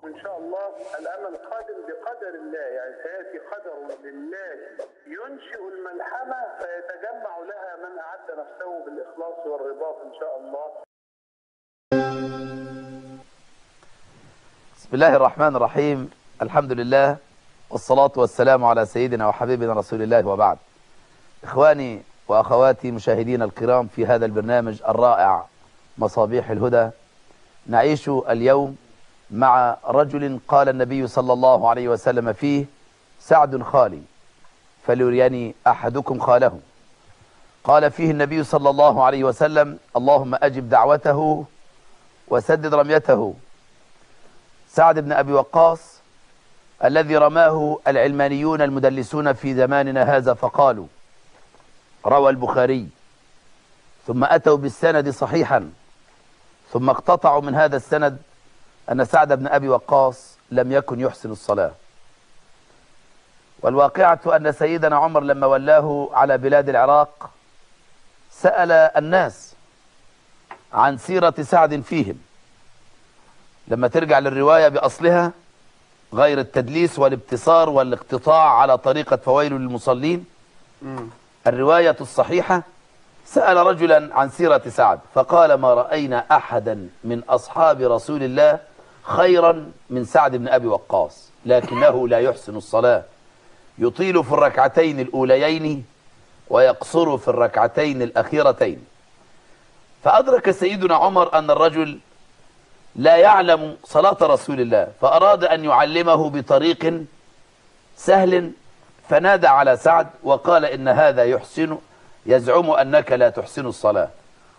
إن شاء الله الأمل قادم بقدر الله يعني سيأتي قدر لله ينشئ الملحمة فيتجمع لها من أعد نفسه بالإخلاص والرباط إن شاء الله بسم الله الرحمن الرحيم الحمد لله والصلاة والسلام على سيدنا وحبيبنا رسول الله وبعد إخواني وأخواتي مشاهدينا الكرام في هذا البرنامج الرائع مصابيح الهدى نعيش اليوم مع رجل قال النبي صلى الله عليه وسلم فيه سعد خالي فليريني أحدكم خاله قال فيه النبي صلى الله عليه وسلم اللهم أجب دعوته وسدد رميته سعد بن أبي وقاص الذي رماه العلمانيون المدلسون في زماننا هذا فقالوا روى البخاري ثم أتوا بالسند صحيحا ثم اقتطعوا من هذا السند أن سعد بن أبي وقاص لم يكن يحسن الصلاة والواقعة أن سيدنا عمر لما ولاه على بلاد العراق سأل الناس عن سيرة سعد فيهم لما ترجع للرواية بأصلها غير التدليس والابتصار والاقتطاع على طريقة فويل للمصلين الرواية الصحيحة سأل رجلا عن سيرة سعد فقال ما رأينا أحدا من أصحاب رسول الله خيرا من سعد بن أبي وقاص لكنه لا يحسن الصلاة يطيل في الركعتين الأوليين ويقصر في الركعتين الأخيرتين فأدرك سيدنا عمر أن الرجل لا يعلم صلاة رسول الله فأراد أن يعلمه بطريق سهل فنادى على سعد وقال إن هذا يحسن يزعم أنك لا تحسن الصلاة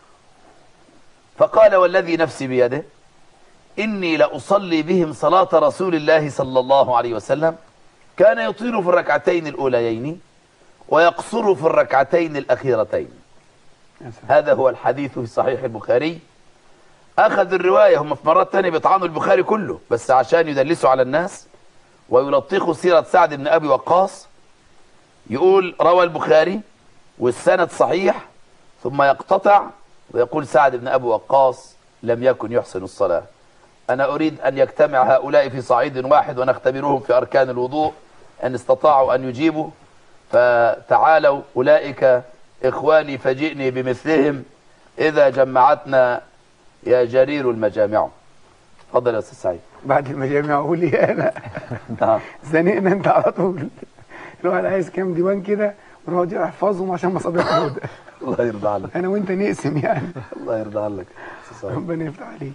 فقال والذي نفسي بيده إني لأصلي بهم صلاة رسول الله صلى الله عليه وسلم كان يطيل في الركعتين الأوليين ويقصر في الركعتين الأخيرتين هذا هو الحديث في صحيح البخاري أخذ الرواية هم في مرات تانية بيطعنوا البخاري كله بس عشان يدلسوا على الناس ويلطخوا سيرة سعد بن أبي وقاص يقول روى البخاري والسند صحيح ثم يقتطع ويقول سعد بن أبي وقاص لم يكن يحسن الصلاة أنا أريد أن يجتمع هؤلاء في صعيد واحد ونختبرهم في أركان الوضوء أن استطاعوا أن يجيبوا فتعالوا أولئك إخواني فجئني بمثلهم إذا جمعتنا يا جرير المجامع تفضل يا أستاذ سعيد بعد المجامع اقول لي انا نعم زنقنا انت على طول الواحد عايز كام ديوان كده ونقعد يحفظهم عشان مصابيح الهدى الله يرضى عنك انا وانت نقسم يعني الله يرضى عنك أستاذ سعيد. ربنا يفتح عليك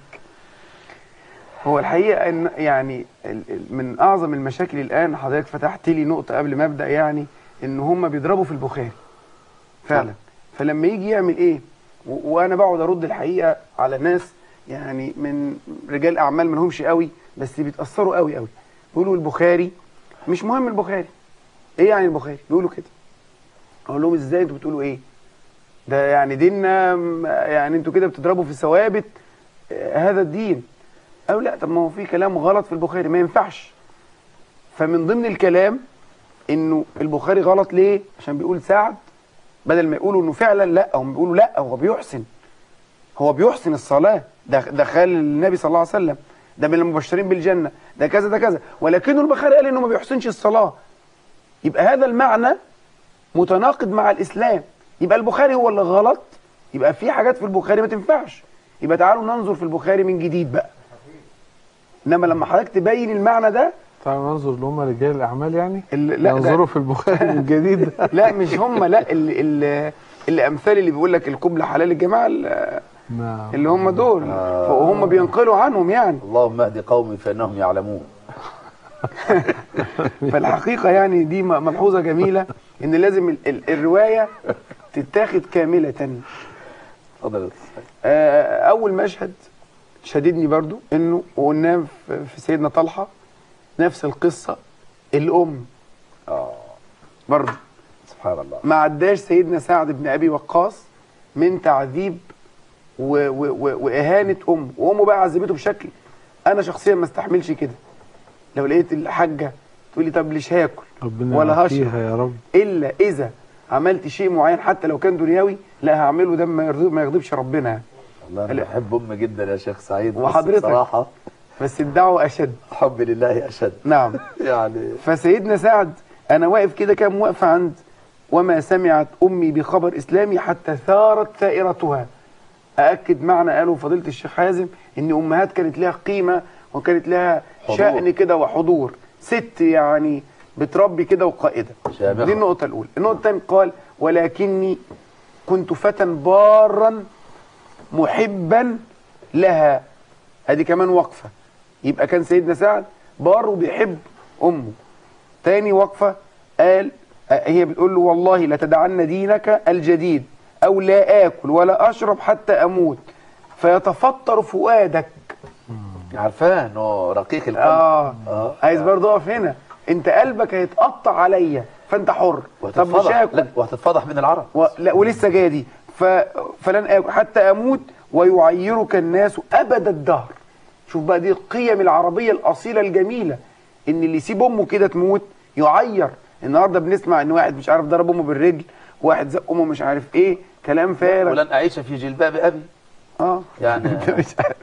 هو الحقيقه ان يعني ال- ال- من اعظم المشاكل الان حضرتك فتحت لي نقطه قبل ما ابدا يعني ان هم بيضربوا في البخاري فعلا فلما يجي يعمل ايه و- وانا بقعد ارد الحقيقه على ناس يعني من رجال اعمال ما لهمش قوي بس بيتاثروا قوي قوي بيقولوا البخاري مش مهم البخاري ايه يعني البخاري بيقولوا كده اقول لهم ازاي انتوا بتقولوا ايه ده يعني ديننا م- يعني انتوا كده بتضربوا في ثوابت آه، هذا الدين او لا طب ما هو في كلام غلط في البخاري ما ينفعش فمن ضمن الكلام انه البخاري غلط ليه عشان بيقول سعد بدل ما يقولوا انه فعلا لا هم بيقولوا لا هو بيحسن هو بيحسن الصلاه ده ده خال النبي صلى الله عليه وسلم ده من المبشرين بالجنه ده كذا ده كذا ولكنه البخاري قال انه ما بيحسنش الصلاه يبقى هذا المعنى متناقض مع الاسلام يبقى البخاري هو اللي غلط يبقى في حاجات في البخاري ما تنفعش يبقى تعالوا ننظر في البخاري من جديد بقى انما لما حضرتك تبين المعنى ده تعالوا ننظر اللي هم رجال الاعمال يعني ال- لا ده- ينظروا في البخاري من جديد لا مش هم لا اللي, اللي, اللي امثال اللي بيقول لك القبله حلال الجماعه اللي نعم اللي هم دول فهم بينقلوا عنهم يعني اللهم اهد قومي فإنهم يعلمون فالحقيقه يعني دي م- ملحوظه جميله ان لازم ال- ال- الروايه تتاخد كامله تفضل يا أستاذ سعيد. آه، اول مشهد شددني برضو انه وقلناه في في سيدنا طلحه نفس القصه الام آه برضو سبحان الله ما عداش سيدنا سعد بن ابي وقاص من تعذيب و و و واهانه امه وامه بقى عذبته بشكل انا شخصيا ما استحملش كده لو لقيت الحاجه تقول لي طب ليش هاكل ربنا ولا يعافيها يا رب الا اذا عملت شيء معين حتى لو كان دنيوي لا هعمله ده ما يرضي ما يغضبش ربنا يعني والله انا لا. بحب امي جدا يا شيخ سعيد بس وحضرتك؟ بصراحه بس الدعوة أشد حب لله اشد نعم يعني فسيدنا سعد أنا واقف كده كام واقفة عند وما سمعت أمي بخبر إسلامي حتى ثارت ثائرتها أأكد معنى قاله فضيلة الشيخ حازم إن أمهات كانت لها قيمة وكانت لها حضور. شأن كده وحضور ست يعني بتربي كده وقائدة شامخة. دي النقطة الأولى النقطة الثانية قال ولكني كنت فتى بارا محبا لها ادي كمان وقفة يبقى كان سيدنا سعد بار وبيحب أمه تاني وقفة قال آه، هي بتقول له والله لتدعن دينك الجديد أو لا آكل ولا أشرب حتى أموت فيتفطر فؤادك عارفاه انه رقيق القلب آه, آه. عايز برضه أقف هنا أنت قلبك هيتقطع عليا فأنت حر طب مش وهتتفضح هاكل لا وهتتفضح من العرب و... لا ولسه جايه دي ف... فلن آكل حتى اموت ويعيرك الناس ابد الدهر شوف بقى دي القيم العربيه الاصيله الجميله ان اللي يسيب امه كده تموت يعير النهارده بنسمع ان واحد مش عارف ضرب امه بالرجل واحد زق امه مش عارف ايه كلام فارغ ولن اعيش في جلباب ابي اه يعني انت مش عارف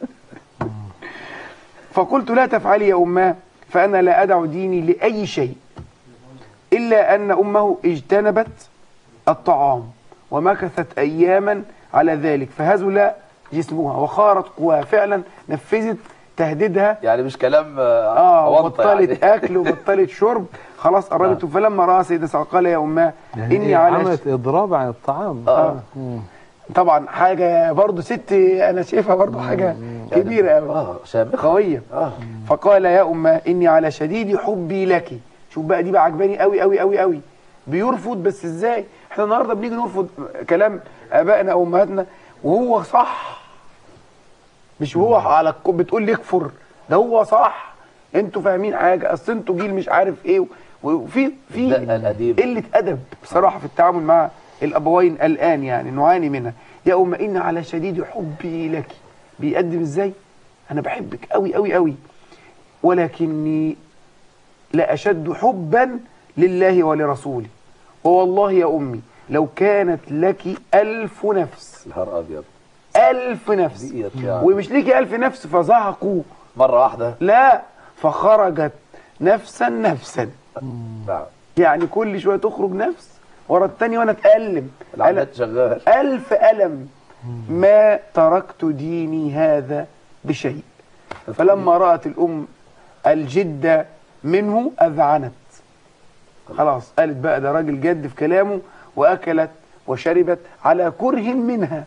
فقلت لا تفعلي يا اماه فانا لا ادع ديني لاي شيء الا ان امه اجتنبت الطعام ومكثت اياما على ذلك فهزل جسمها وخارت قواها فعلا نفذت تهديدها يعني مش كلام اه أونطة وبطلت يعني. اكل وبطلت شرب خلاص قربت فلما راى سيدنا سعد قال يا اماه يعني اني إيه على عملت اضراب عن الطعام آه. مم. طبعا حاجه برضو ست انا شايفها برضو حاجه كبيره قوي اه شامخ قويه اه فقال يا أمة إني على شديد حبي لك شوف بقى دي بقى عجباني قوي قوي قوي قوي بيرفض بس ازاي احنا النهارده بنيجي نرفض كلام ابائنا او امهاتنا وهو صح مش هو على الك- بتقول لي اكفر ده هو صح انتوا فاهمين حاجه اصل انتوا جيل مش عارف ايه وفي في الدقة القديمة. قله ادب بصراحه في التعامل مع الابوين الان يعني نعاني منها يا أم إن على شديد حبي لك بيقدم ازاي انا بحبك قوي قوي قوي ولكني لأشد حبا لله ولرسوله ووالله يا أمي لو كانت لك ألف نفس نهار ابيض ألف نفس دقيقة يعني. ومش ليكي ألف نفس فزهقوا مره واحده لا فخرجت نفسا نفسا نعم يعني كل شوية تخرج نفس ورا التاني وأنا أتألم العمليات شغال ألف ألم ما تركت ديني هذا بشيء فلما رأت الأم الجدة منه أذعنت خلاص قالت بقى ده راجل جد في كلامه وأكلت وشربت على كره منها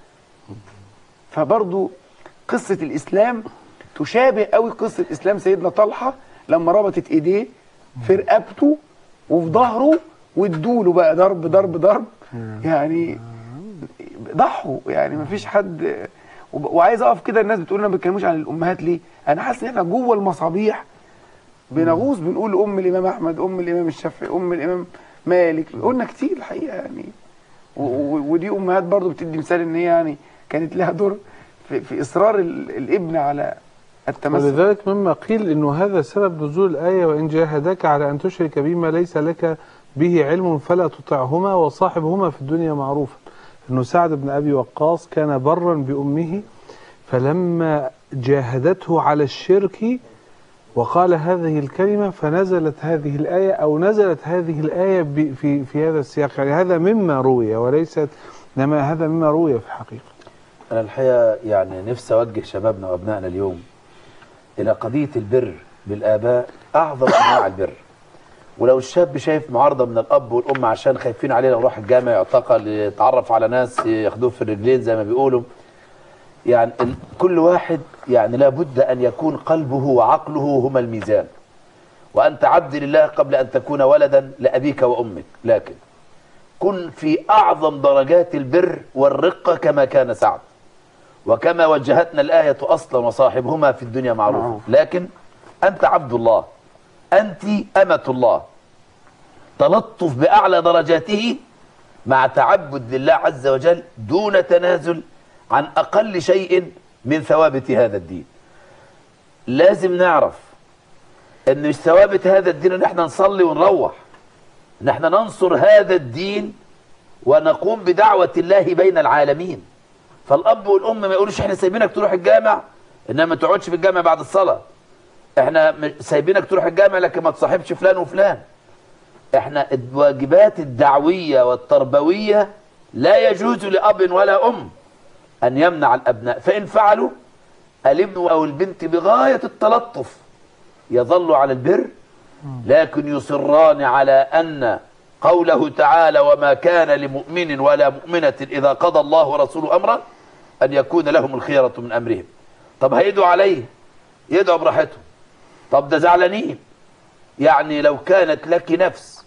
فبرضو قصة الإسلام تشابه قوي قصة إسلام سيدنا طلحة لما ربطت إيديه في رقبته وفي ظهره وادوله بقى ضرب ضرب ضرب يعني ضحوا يعني مفيش حد وب- وعايز اقف كده الناس بتقول لنا ما بيتكلموش عن الامهات ليه؟ انا حاسس ان احنا جوه المصابيح بنغوص بنقول ام الامام احمد ام الامام الشافعي ام الامام مالك قلنا كتير الحقيقه يعني و- و- ودي امهات برضو بتدي مثال ان هي يعني كانت لها دور في, في اصرار ال- الابن على التمسك ولذلك مما قيل انه هذا سبب نزول الايه وان جاهداك على ان تشرك بما ليس لك به علم فلا تطعهما وصاحبهما في الدنيا معروفا انه سعد بن ابي وقاص كان برا بامه فلما جاهدته على الشرك وقال هذه الكلمة فنزلت هذه الآية أو نزلت هذه الآية ب- في في هذا السياق يعني هذا مما روي وليست إنما هذا مما روي في الحقيقة انا الحقيقه يعني نفسي اوجه شبابنا وابنائنا اليوم الى قضيه البر بالاباء اعظم انواع البر ولو الشاب شايف معارضه من الاب والام عشان خايفين عليه لو راح الجامع يعتقل يتعرف على ناس ياخدوه في الرجلين زي ما بيقولوا يعني ال- كل واحد يعني لابد ان يكون قلبه وعقله هما الميزان وانت عبد لله قبل ان تكون ولدا لابيك وامك لكن كن في اعظم درجات البر والرقه كما كان سعد وكما وجهتنا الايه اصلا وصاحبهما في الدنيا معروف معروف. لكن انت عبد الله انت امه الله تلطف باعلى درجاته مع تعبد لله عز وجل دون تنازل عن اقل شيء من ثوابت هذا الدين لازم نعرف ان مش ثوابت هذا الدين ان احنا نصلي ونروح ان احنا ننصر هذا الدين ونقوم بدعوة الله بين العالمين فالاب والام ما يقولوش احنا سايبينك تروح الجامع انما ما تقعدش في الجامع بعد الصلاه احنا م- سايبينك تروح الجامع لكن ما تصاحبش فلان وفلان احنا الواجبات الدعويه والتربويه لا يجوز لاب ولا ام ان يمنع الابناء فان فعلوا الابن او البنت بغايه التلطف يظل على البر لكن يصران على ان قوله تعالى وما كان لمؤمن ولا مؤمنه اذا قضى الله ورسوله امرا ان يكون لهم الخيره من امرهم طب هيدعوا عليه يدعوا براحتهم طب ده زعلانين يعني لو كانت لك نفس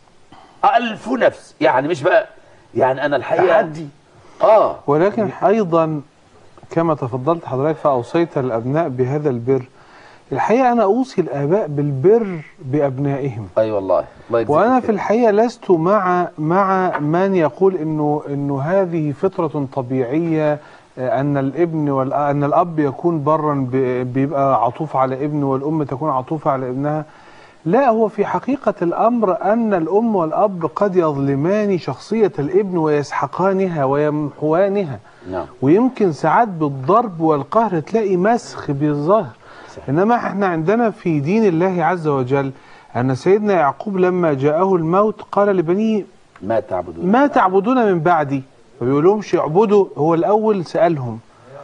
ألف نفس يعني مش بقى يعني أنا الحقيقة تحدي آه ولكن ايضا كما تفضلت حضرتك فاوصيت الابناء بهذا البر الحقيقه انا اوصي الاباء بالبر بابنائهم أي والله الله يجزيك وانا خير. في الحقيقه لست مع مع من يقول انه انه هذه فطره طبيعيه آه، ان الابن وال ان الاب يكون برا ب- بيبقى عطوف على ابنه والام تكون عطوفه على ابنها لا هو في حقيقه الامر ان الام والاب قد يظلمان شخصيه الابن ويسحقانها ويمحوانها نعم ويمكن ساعات بالضرب والقهر تلاقي مسخ بالظهر صحيح. انما احنا عندنا في دين الله عز وجل ان سيدنا يعقوب لما جاءه الموت قال لبنيه ما تعبدون ما تعبدون من بعدي ما بيقولهمش اعبدوا هو الاول سالهم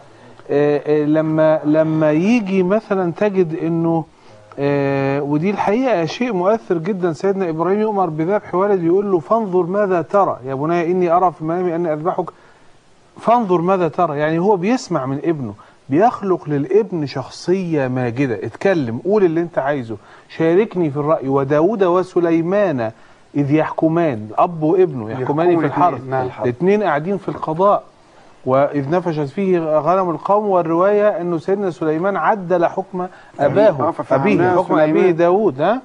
آه، آه، لما لما يجي مثلا تجد انه آه، ودي الحقيقه شيء مؤثر جدا سيدنا ابراهيم يؤمر بذبح ولد يقول له فانظر ماذا ترى يا بني اني ارى في المنام اني اذبحك فانظر ماذا ترى يعني هو بيسمع من ابنه بيخلق للابن شخصية ماجدة اتكلم قول اللي انت عايزه شاركني في الرأي وداود وسليمان إذ يحكمان الأب وابنه يحكمان يحكموا في الحرث الاتنين، نعم. الاثنين قاعدين في القضاء وإذ نفشت فيه غنم القوم والرواية أنه سيدنا سليمان عدل حكم آه، أباه ففهمناه أبيه حكم سليمان. أبيه داود ها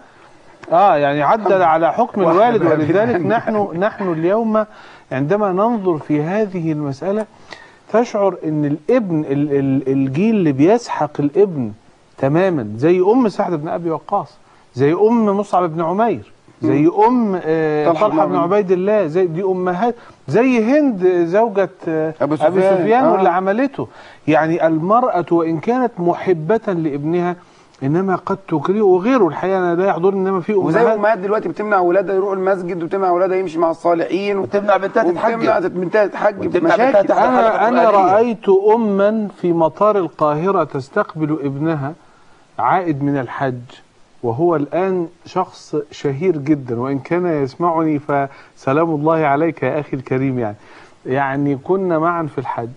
اه يعني عدل على حكم واحد الوالد بقى ولذلك بينام. نحن نحن اليوم عندما ننظر في هذه المسألة تشعر ان الابن ال- ال- الجيل اللي بيسحق الابن تماما زي ام سعد بن ابي وقاص زي ام مصعب بن عمير زي ام آه، طلحة طلحه بن بن عبيد الله زي دي امهات زي هند زوجة آه، أبو ابي سفيان. سفيان آه. واللي عملته يعني المرأة وان كانت محبة لابنها انما قد تكرهه وغيره الحقيقه انا لا يحضرني انما في وزي امهات امهات دلوقتي بتمنع اولادها يروحوا المسجد وبتمنع اولادها يمشي مع الصالحين وتمنع بنتها وبتمنع تتحجب بنتها تتحجب وتمنع بنتها مشاكل تحت- حلقة أنا أنا قرآنية. رأيت أما في مطار القاهرة تستقبل ابنها عائد من الحج وهو الآن شخص شهير جدا وإن كان يسمعني فسلام الله عليك يا أخي الكريم يعني يعني كنا معا في الحج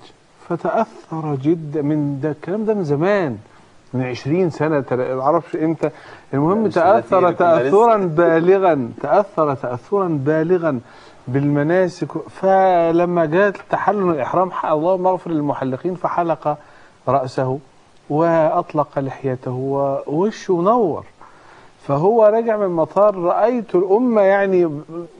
فتأثر جدا من ده الكلام ده من زمان من 20 سنة تلا- ما اعرفش امتى المهم مش تأثر ثلاثين، كنا لسه. تأثرا بالغا تأثر تأثرا بالغا بالمناسك فلما جاءت تحلل الإحرام ح- اللهم اغفر للمحلقين فحلق رأسه وأطلق لحيته ووشه نور فهو راجع من المطار رأيت الأمة يعني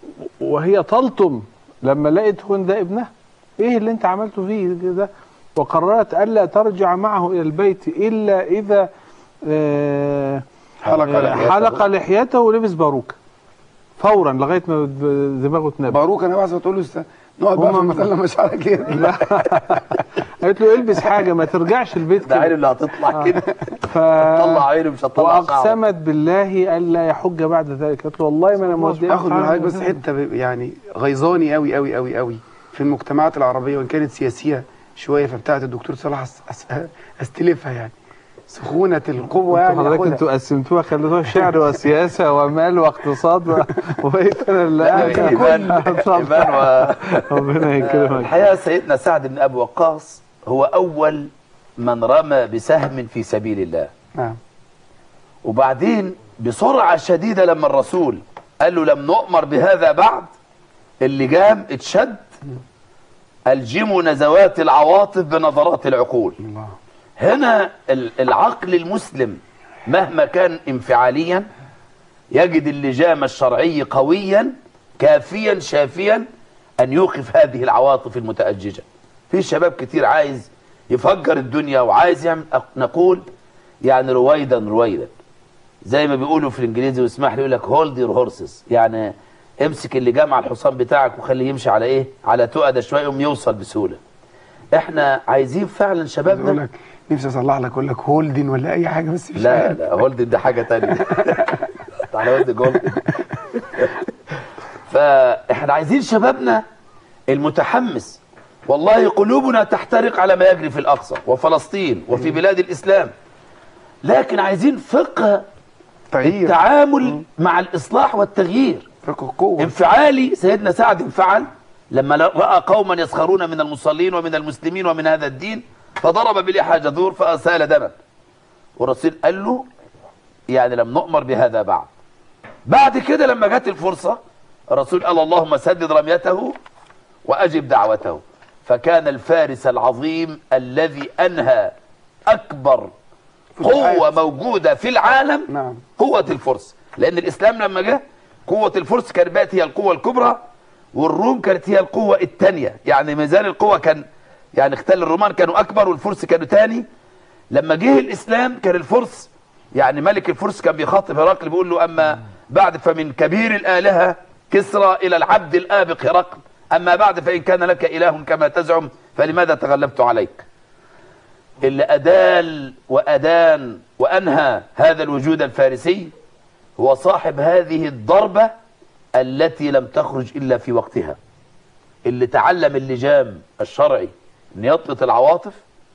وهي تلطم لما لقيت هون ده ابنها ايه اللي انت عملته فيه ده وقررت ألا ترجع معه إلى البيت إلا إذا آه، حلق آه، لحيته. حلق لحيته ولبس باروكة فورا لغاية ما دماغه تنبه باروك انا عايز تقول له است- نقعد بقى في هم- المسله مش على كده لا قالت له البس حاجة ما ترجعش البيت ده عينه كده اللي هتطلع كده ف... طلع عينه مش هتطلع شعره. واقسمت بالله الا يحج بعد ذلك قالت له والله ما انا مودي اخد من حضرتك بس حته ب- يعني غيظاني قوي قوي قوي قوي في المجتمعات العربيه وان كانت سياسيه شويه فبتاعت الدكتور صلاح أس- أس- استلفها يعني سخونه القوه يعني حضرتك أخدها. انتوا قسمتوها خليتوها شعر وسياسه ومال واقتصاد و- وبقيت انا اللي لا، قاعد إيمان إيمان و... ربنا يكرمك الحقيقة سيدنا سعد بن أبي وقاص هو أول من رمى بسهم في سبيل الله نعم وبعدين بسرعة شديدة لما الرسول قال له لم نؤمر بهذا بعد اللجام اتشد الجموا نزوات العواطف بنظرات العقول الله هنا ال- العقل المسلم مهما كان انفعاليا يجد اللجام الشرعي قويا كافيا شافيا ان يوقف هذه العواطف المتأججة في شباب كتير عايز يفجر الدنيا وعايز يعمل أق- نقول يعني رويدا رويدا زي ما بيقولوا في الانجليزي واسمح لي يقول لك هولد يور هورسز يعني امسك اللجام على الحصان بتاعك وخليه يمشي على ايه على تقى ده شويه يقوم يوصل بسهوله احنا عايزين فعلا بقول شبابنا لك نفسي اصلح لك اقول لك هولدن ولا اي حاجه بس مش لا عارف. لا هولدن ده حاجه تانية على وزن جولدن فاحنا عايزين شبابنا المتحمس والله قلوبنا تحترق على ما يجري في الاقصى وفلسطين وفي بلاد الاسلام لكن عايزين فقه تغيير التعامل مع الاصلاح والتغيير فقه القوه انفعالي سيدنا سعد انفعل لما راى قوما يسخرون من المصلين ومن المسلمين ومن هذا الدين فضرب بلحى جذور فاسال دما والرسول قال له يعني لم نؤمر بهذا بعد بعد كده لما جت الفرصه الرسول قال اللهم سدد رميته واجب دعوته فكان الفارس العظيم الذي انهى اكبر قوه موجوده في العالم نعم قوة الفرس لأن الإسلام لما جه قوة الفرس كانت بقت هي القوة الكبرى والروم كانت هي القوة الثانية يعني ميزان القوة كان يعني اختل الرومان كانوا أكبر والفرس كانوا تاني لما جه الإسلام كان الفرس يعني ملك الفرس كان بيخاطب هرقل بيقول له أما بعد فمن كبير الآلهة كسرى إلى العبد الآبق هرقل أما بعد فإن كان لك إله كما تزعم فلماذا تغلبت عليك اللي أدال وأدان وأنهى هذا الوجود الفارسي هو صاحب هذه الضربة التي لم تخرج إلا في وقتها اللي تعلم اللجام الشرعي أن يطلق العواطف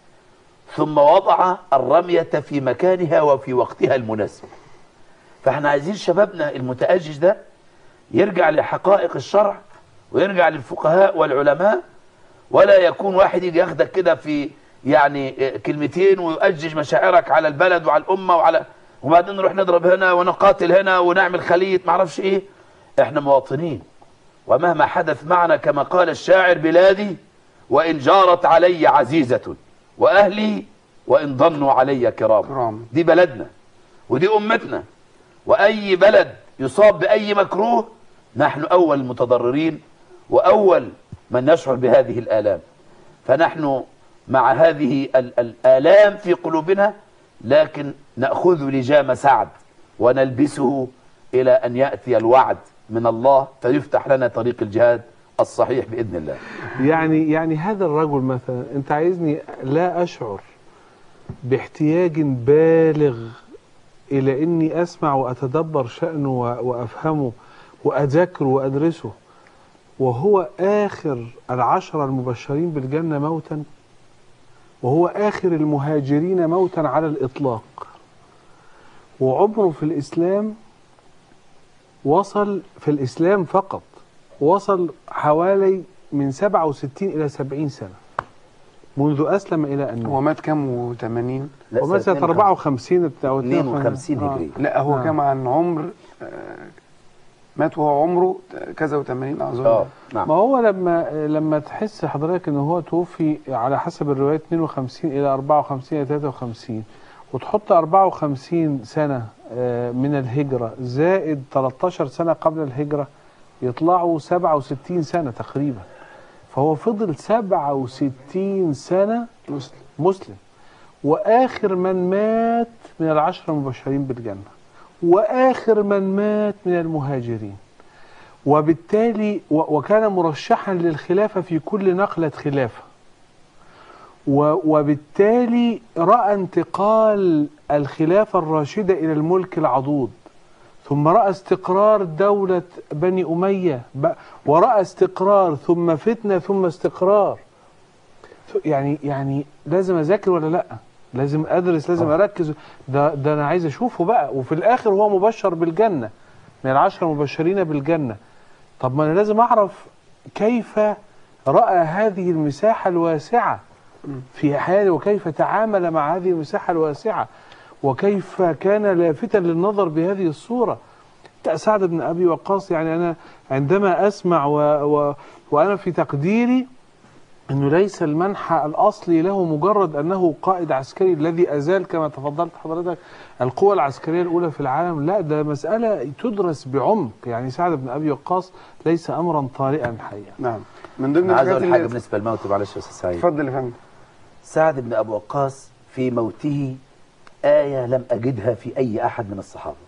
ثم وضع الرمية في مكانها وفي وقتها المناسب فاحنا عايزين شبابنا المتأجج ده يرجع لحقائق الشرع ويرجع للفقهاء والعلماء ولا يكون واحد يجي ياخدك كده في يعني كلمتين ويؤجج مشاعرك على البلد وعلى الامه وعلى وبعدين نروح نضرب هنا ونقاتل هنا ونعمل خليط معرفش ايه احنا مواطنين ومهما حدث معنا كما قال الشاعر بلادي وان جارت علي عزيزه واهلي وان ضنوا علي كرام كرام. دي بلدنا ودي امتنا واي بلد يصاب باي مكروه نحن اول المتضررين واول من يشعر بهذه الالام فنحن مع هذه ال- الآلام في قلوبنا لكن نأخذ لجام سعد ونلبسه إلى أن يأتي الوعد من الله فيفتح لنا طريق الجهاد الصحيح بإذن الله يعني يعني هذا الرجل مثلا انت عايزني لا اشعر باحتياج بالغ الى اني اسمع واتدبر شانه و- وافهمه واذاكره وادرسه وهو اخر العشره المبشرين بالجنه موتا وهو اخر المهاجرين موتا على الاطلاق وعمره في الاسلام وصل في الاسلام فقط وصل حوالي من 67 إلى 70 سنة منذ أسلم إلى أن هو مات مات كام و80 لا، ومات سنة 54 أو 52 آه. هجري لا هو آه. كام عن عمر آه، مات وهو عمره كذا و80 اظن اه نعم ما هو لما لما تحس حضرتك ان هو توفي على حسب الروايات 52 الى 54 الى 53 وتحط 54 سنه آه، من الهجره زائد 13 سنه قبل الهجره يطلعوا 67 سنه تقريبا فهو فضل 67 سنه مسلم مسلم واخر من مات من العشره المبشرين بالجنه واخر من مات من المهاجرين وبالتالي و- وكان مرشحا للخلافه في كل نقله خلافه و- وبالتالي راى انتقال الخلافه الراشده الى الملك العضوض ثم راى استقرار دوله بني اميه ب- وراى استقرار ثم فتنه ثم استقرار يعني يعني لازم اذاكر ولا لا لازم ادرس لازم اركز ده ده انا عايز اشوفه بقى وفي الاخر هو مبشر بالجنه من العشره المبشرين بالجنه طب ما انا لازم اعرف كيف راى هذه المساحه الواسعه في حياته وكيف تعامل مع هذه المساحه الواسعه وكيف كان لافتا للنظر بهذه الصوره سعد بن ابي وقاص يعني انا عندما اسمع و و وانا في تقديري انه ليس المنحى الاصلي له مجرد انه قائد عسكري الذي ازال كما تفضلت حضرتك القوى العسكريه الاولى في العالم لا ده مساله تدرس بعمق يعني سعد بن ابي وقاص ليس امرا طارئا الحقيقه نعم من ضمن أنا عايز الحاجات أقول حاجة اللي بالنسبة للموت معلش يا أستاذ سعيد اتفضل يا فندم سعد بن أبو وقاص في موته آية لم أجدها في أي أحد من الصحابة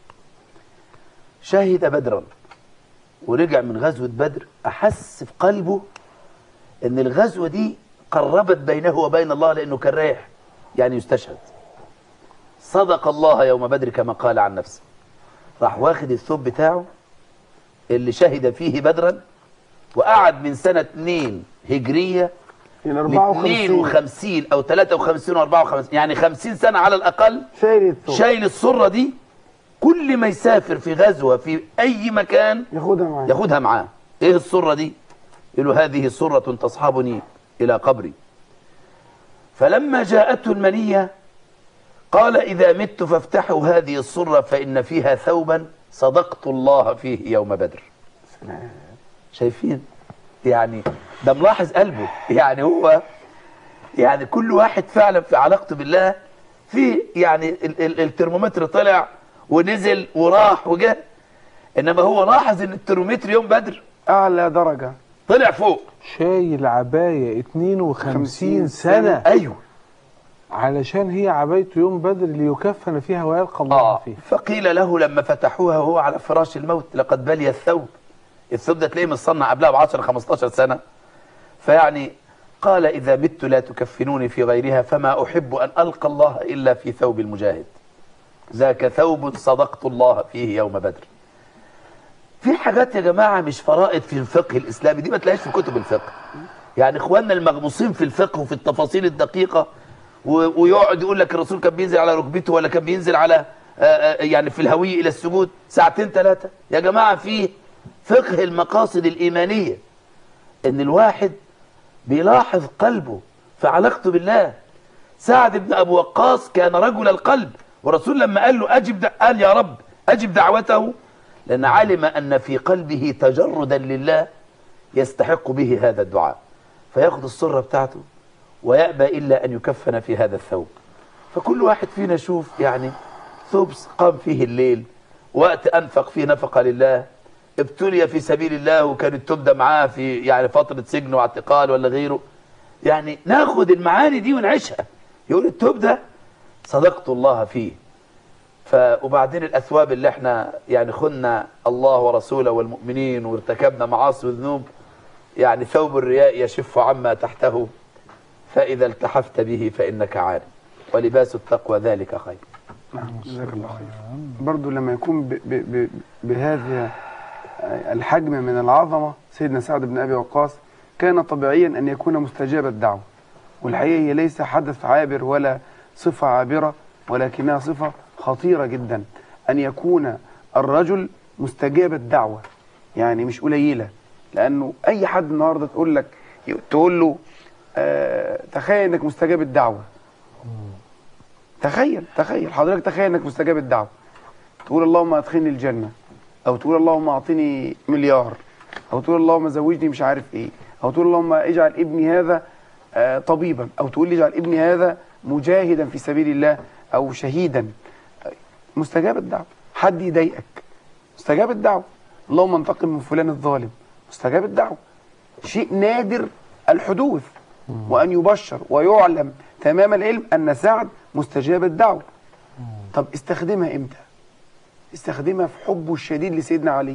شهد بدرا ورجع من غزوة بدر أحس في قلبه أن الغزوة دي قربت بينه وبين الله لأنه كان رايح يعني يستشهد صدق الله يوم بدر كما قال عن نفسه راح واخد الثوب بتاعه اللي شهد فيه بدرا وقعد من سنة 2 هجرية يعني ل 54 52 او 53 و 54 يعني 50 سنة على الاقل شايل الثوب شايل السرة دي كل ما يسافر في غزوة في اي مكان ياخدها معاه ياخدها معاه ايه السرة دي يقول له هذه سرة تصحبني الى قبري فلما جاءته المنية قال إذا مت فافتحوا هذه السرة فإن فيها ثوبا صدقت الله فيه يوم بدر شايفين يعني ده ملاحظ قلبه يعني هو يعني كل واحد فعلا في علاقته بالله في يعني ال- ال- الترمومتر طلع ونزل وراح وجه انما هو لاحظ ان الترمومتر يوم بدر اعلى درجه طلع فوق شايل عباية 52 سنة ايوه علشان هي عبايته يوم بدر ليكفن فيها ويلقى الله اه فيها فقيل له لما فتحوها وهو على فراش الموت لقد بلي الثوب الثوب ده تلاقيه متصنع قبلها ب 10 15 سنه فيعني قال اذا مت لا تكفنوني في غيرها فما احب ان القى الله الا في ثوب المجاهد ذاك ثوب صدقت الله فيه يوم بدر في حاجات يا جماعه مش فرائض في الفقه الاسلامي دي ما تلاقيش في كتب الفقه يعني اخواننا المغموسين في الفقه وفي التفاصيل الدقيقه و- ويقعد يقول لك الرسول كان بينزل على ركبته ولا كان بينزل على آه، آه، يعني في الهوية الى السجود ساعتين ثلاثه يا جماعه في فقه المقاصد الايمانيه ان الواحد بيلاحظ قلبه في علاقته بالله سعد بن ابو وقاص كان رجل القلب والرسول لما قال له اجب دع... قال يا رب اجب دعوته لان علم ان في قلبه تجردا لله يستحق به هذا الدعاء فياخذ السره بتاعته ويأبى إلا أن يكفن في هذا الثوب فكل واحد فينا شوف يعني ثوب قام فيه الليل وقت أنفق فيه نفقة لله ابتلي في سبيل الله وكانت تبدأ معاه في يعني فترة سجن واعتقال ولا غيره يعني ناخد المعاني دي ونعيشها يقول التوب ده صدقت الله فيه ف وبعدين الاثواب اللي احنا يعني خنا الله ورسوله والمؤمنين وارتكبنا معاصي وذنوب يعني ثوب الرياء يشف عما تحته فاذا التحفت به فانك عارف ولباس التقوى ذلك خير نعم جزاك الله خير برضو لما يكون ب ب ب بهذا الحجم من العظمة سيدنا سعد بن أبي وقاص كان طبيعيا أن يكون مستجاب الدعوة والحقيقة هي ليس حدث عابر ولا صفة عابرة ولكنها صفة خطيرة جدا أن يكون الرجل مستجاب الدعوة يعني مش قليلة لأنه أي حد النهاردة تقول لك تقول له آه تخيل أنك مستجاب الدعوة تخيل تخيل حضرتك تخيل انك مستجاب الدعوه تقول اللهم ادخلني الجنه او تقول اللهم اعطني مليار او تقول اللهم زوجني مش عارف ايه او تقول اللهم اجعل ابني هذا آه طبيبا او تقول لي اجعل ابني هذا مجاهدا في سبيل الله او شهيدا مستجاب الدعوه حد يضايقك مستجاب الدعوه اللهم انتقم من فلان الظالم مستجاب الدعوه شيء نادر الحدوث وأن يبشر ويعلم تمام العلم أن سعد مستجاب الدعوة طب استخدمها إمتى استخدمها في حبه الشديد لسيدنا علي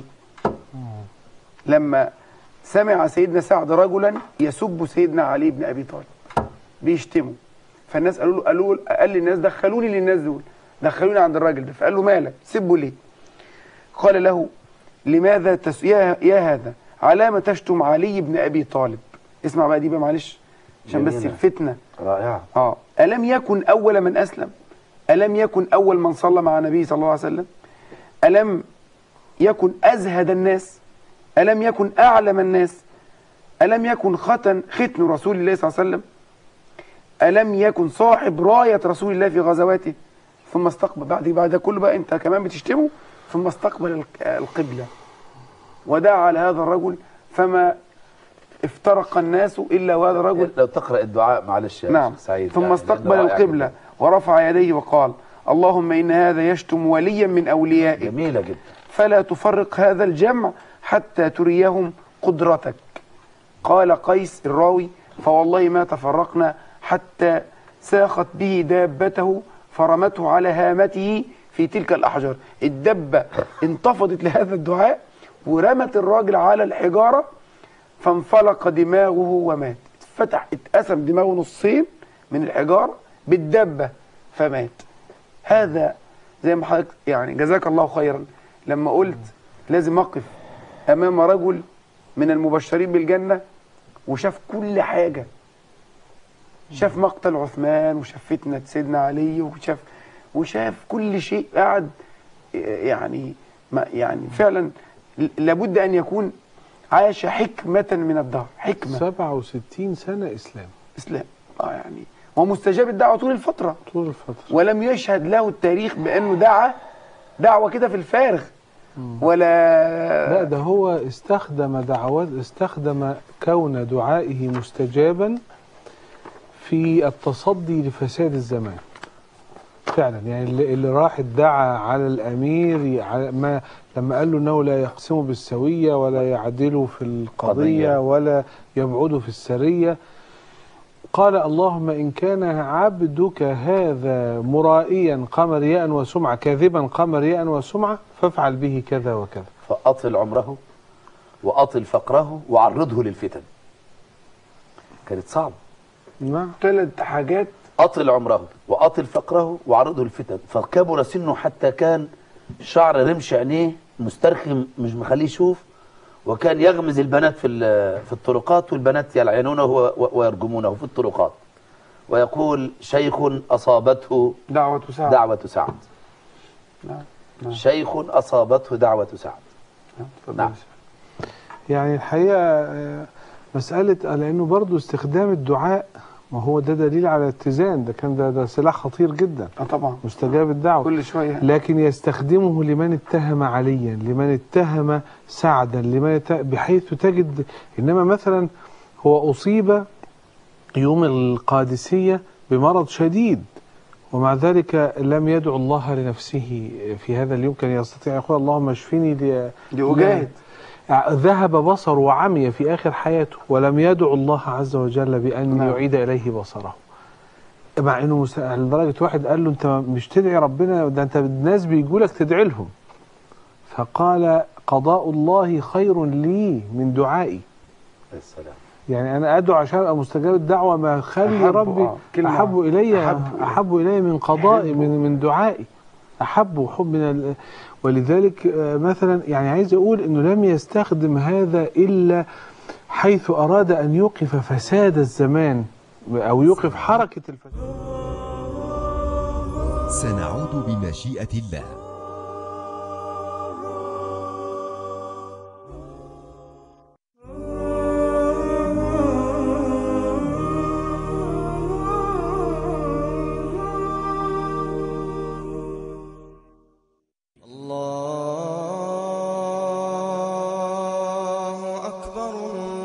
لما سمع سيدنا سعد رجلا يسب سيدنا علي بن أبي طالب بيشتمه فالناس قالوا له قالوا قال للناس دخلوني للناس دول دخلوني عند الراجل ده فقال له مالك سبه ليه قال له لماذا تس... يا, يا هذا علامة تشتم علي بن أبي طالب اسمع بقى دي بقى معلش عشان بس جميلة. الفتنة رائعه اه ألم يكن أول من أسلم ألم يكن أول من صلى مع النبي صلى الله عليه وسلم ألم يكن أزهد الناس ألم يكن أعلم الناس ألم يكن ختن ختن رسول الله صلى الله عليه وسلم ألم يكن صاحب راية رسول الله في غزواته ثم استقبل بعد بعد ده كله بقى أنت كمان بتشتمه ثم استقبل الق- القبلة ودعا على هذا الرجل فما افترق الناس إلا وهذا الرجل لو تقرا الدعاء معلش يا نعم شيخ سعيد ثم يعني استقبل لأنه رائع القبلة جداً. ورفع يديه وقال اللهم إن هذا يشتم وليا من أوليائك جميله جدا فلا تفرق هذا الجمع حتى تريهم قدرتك قال قيس الراوي فوالله ما تفرقنا حتى ساخت به دابته فرمته على هامته في تلك الأحجار الدبة انتفضت لهذا الدعاء ورمت الراجل على الحجارة فانفلق دماغه ومات اتفتح اتقسم دماغه نصين من الحجارة بالدبة فمات هذا زي ما حضرتك يعني جزاك الله خيرا لما قلت لازم أقف أمام رجل من المبشرين بالجنة وشاف كل حاجة شاف مقتل عثمان وشاف فتنة سيدنا علي وشاف وشاف كل شيء قعد يعني ما يعني فعلا لابد أن يكون عاش حكمة من الدهر حكمة 67 سنة إسلام إسلام آه يعني هو مستجاب الدعوة طول الفترة طول الفترة ولم يشهد له التاريخ بأنه دعا دعوة كده في الفارغ ولا لا ده هو استخدم دعوات استخدم كون دعائه مستجابا في التصدي لفساد الزمان فعلا يعني اللي, اللي راح ادعى على الامير على ما لما قال له انه لا يقسم بالسويه ولا يعدل في القضيه قضية. ولا يبعد في السريه قال اللهم ان كان عبدك هذا مرائيا قام رياء وسمعه كاذبا قام رياء وسمعه فافعل به كذا وكذا فأطل عمره وأطل فقره وعرضه للفتن كانت صعبة نعم ثلاث حاجات أطل عمره وأطل فقره وعرضه للفتن فكبر سنه حتى كان شعر رمش عينيه مسترخم مش مخليه يشوف وكان يغمز البنات في ال- في الطرقات والبنات يلعنونه و- ويرجمونه في الطرقات ويقول شيخ أصابته دعوة سعد دعوة سعد نعم نعم. شيخ أصابته دعوة سعد نعم. اتفضل نعم. يا سيدي. يعني الحقيقة آه، مسألة آه، لأنه برضو استخدام الدعاء ما هو ده دليل على اتزان ده كان ده, ده سلاح خطير جدا اه طبعا مستجاب الدعوة كل شوية لكن يستخدمه لمن اتهم عليا لمن اتهم سعدا لمن ات... بحيث تجد إنما مثلا هو أصيب يوم القادسية بمرض شديد ومع ذلك لم يدعو الله لنفسه في هذا اليوم كان يستطيع يقول اللهم اشفني ل... لأجاهد ذهب بصره وعمي في آخر حياته ولم يدعو الله عز وجل بأن نعم. يعيد إليه بصره مع انه مس- لدرجه واحد قال له انت مش تدعي ربنا ده انت الناس بيجوا لك تدعي لهم فقال قضاء الله خير لي من دعائي السلام يعني انا ادعو عشان ابقى مستجاب الدعوه ما خلي أحب، ربي آه، كلمة احب الي أحب احب, إلي. الي من قضائي أحب. من من دعائي احب حب من ال... ولذلك آه، مثلا يعني عايز اقول انه لم يستخدم هذا الا حيث اراد ان يوقف فساد الزمان او يوقف حركه الفساد سنعود بمشيئة الله الله أكبر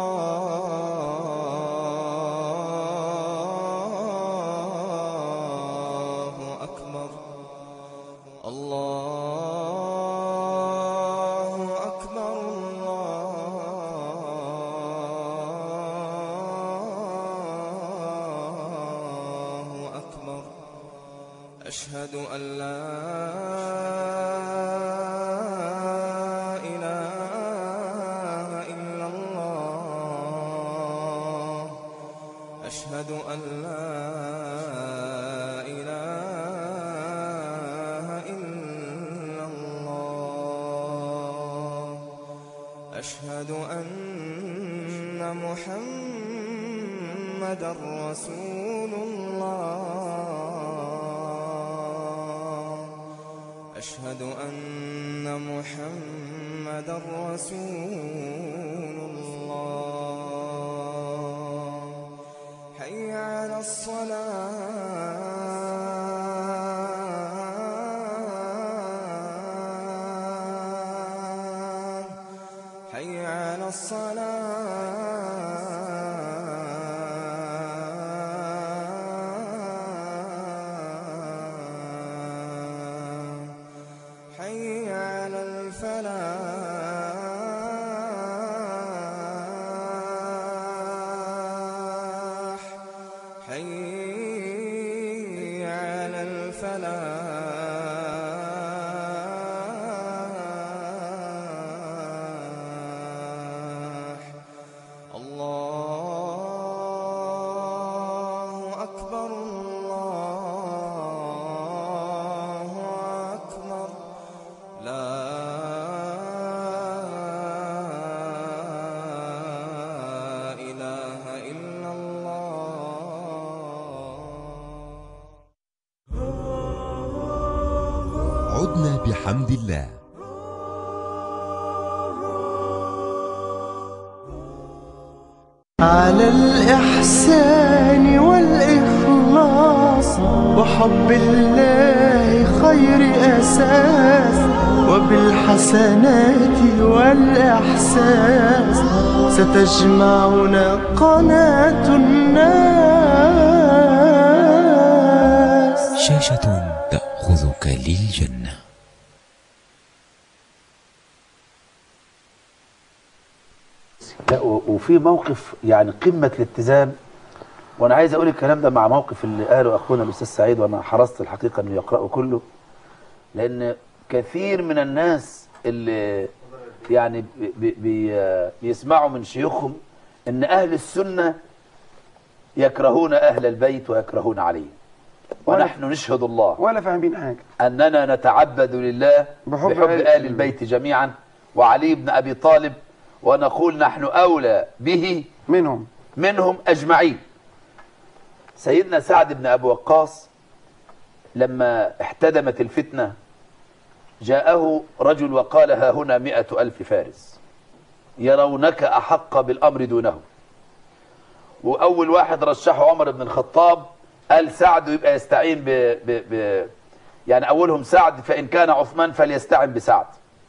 الله أكبر الله أكبر الله أكبر أشهد أن لا إله إلا الله أشهد أن لا إله إلا الله أشهد أن محمدا رسول الله أشهد أن محمدا رسول الله حي على الصلاة حي على الصلاة حي على الفلاح حي على الفلاح عدنا بحمد الله على الإحسان والإخلاص وحب الله خير أساس وبالحسنات والإحساس ستجمعنا قناة الناس شاشة تأخذك للجنة لا و- وفي موقف يعني قمة الاتزان وانا عايز اقول الكلام ده مع موقف اللي قاله اخونا الاستاذ سعيد وانا حرصت الحقيقة انه يقرأه كله لان كثير من الناس اللي يعني بي بي بي بيسمعوا من شيوخهم ان اهل السنة يكرهون اهل البيت ويكرهون علي ونحن نشهد الله ولا فاهمين حاجه أننا نتعبد لله بحب بحب, آل آل البيت جميعا وعلي بن أبي طالب ونقول نحن أولى به منهم منهم أجمعين سيدنا سعد بن أبي وقاص لما احتدمت الفتنة جاءه رجل وقال ها هنا مئة ألف فارس يرونك أحق بالأمر دونه وأول واحد رشحه عمر بن الخطاب قال سعد يبقى يستعين ب... ب... ب... يعني أولهم سعد فإن كان عثمان فليستعن بسعد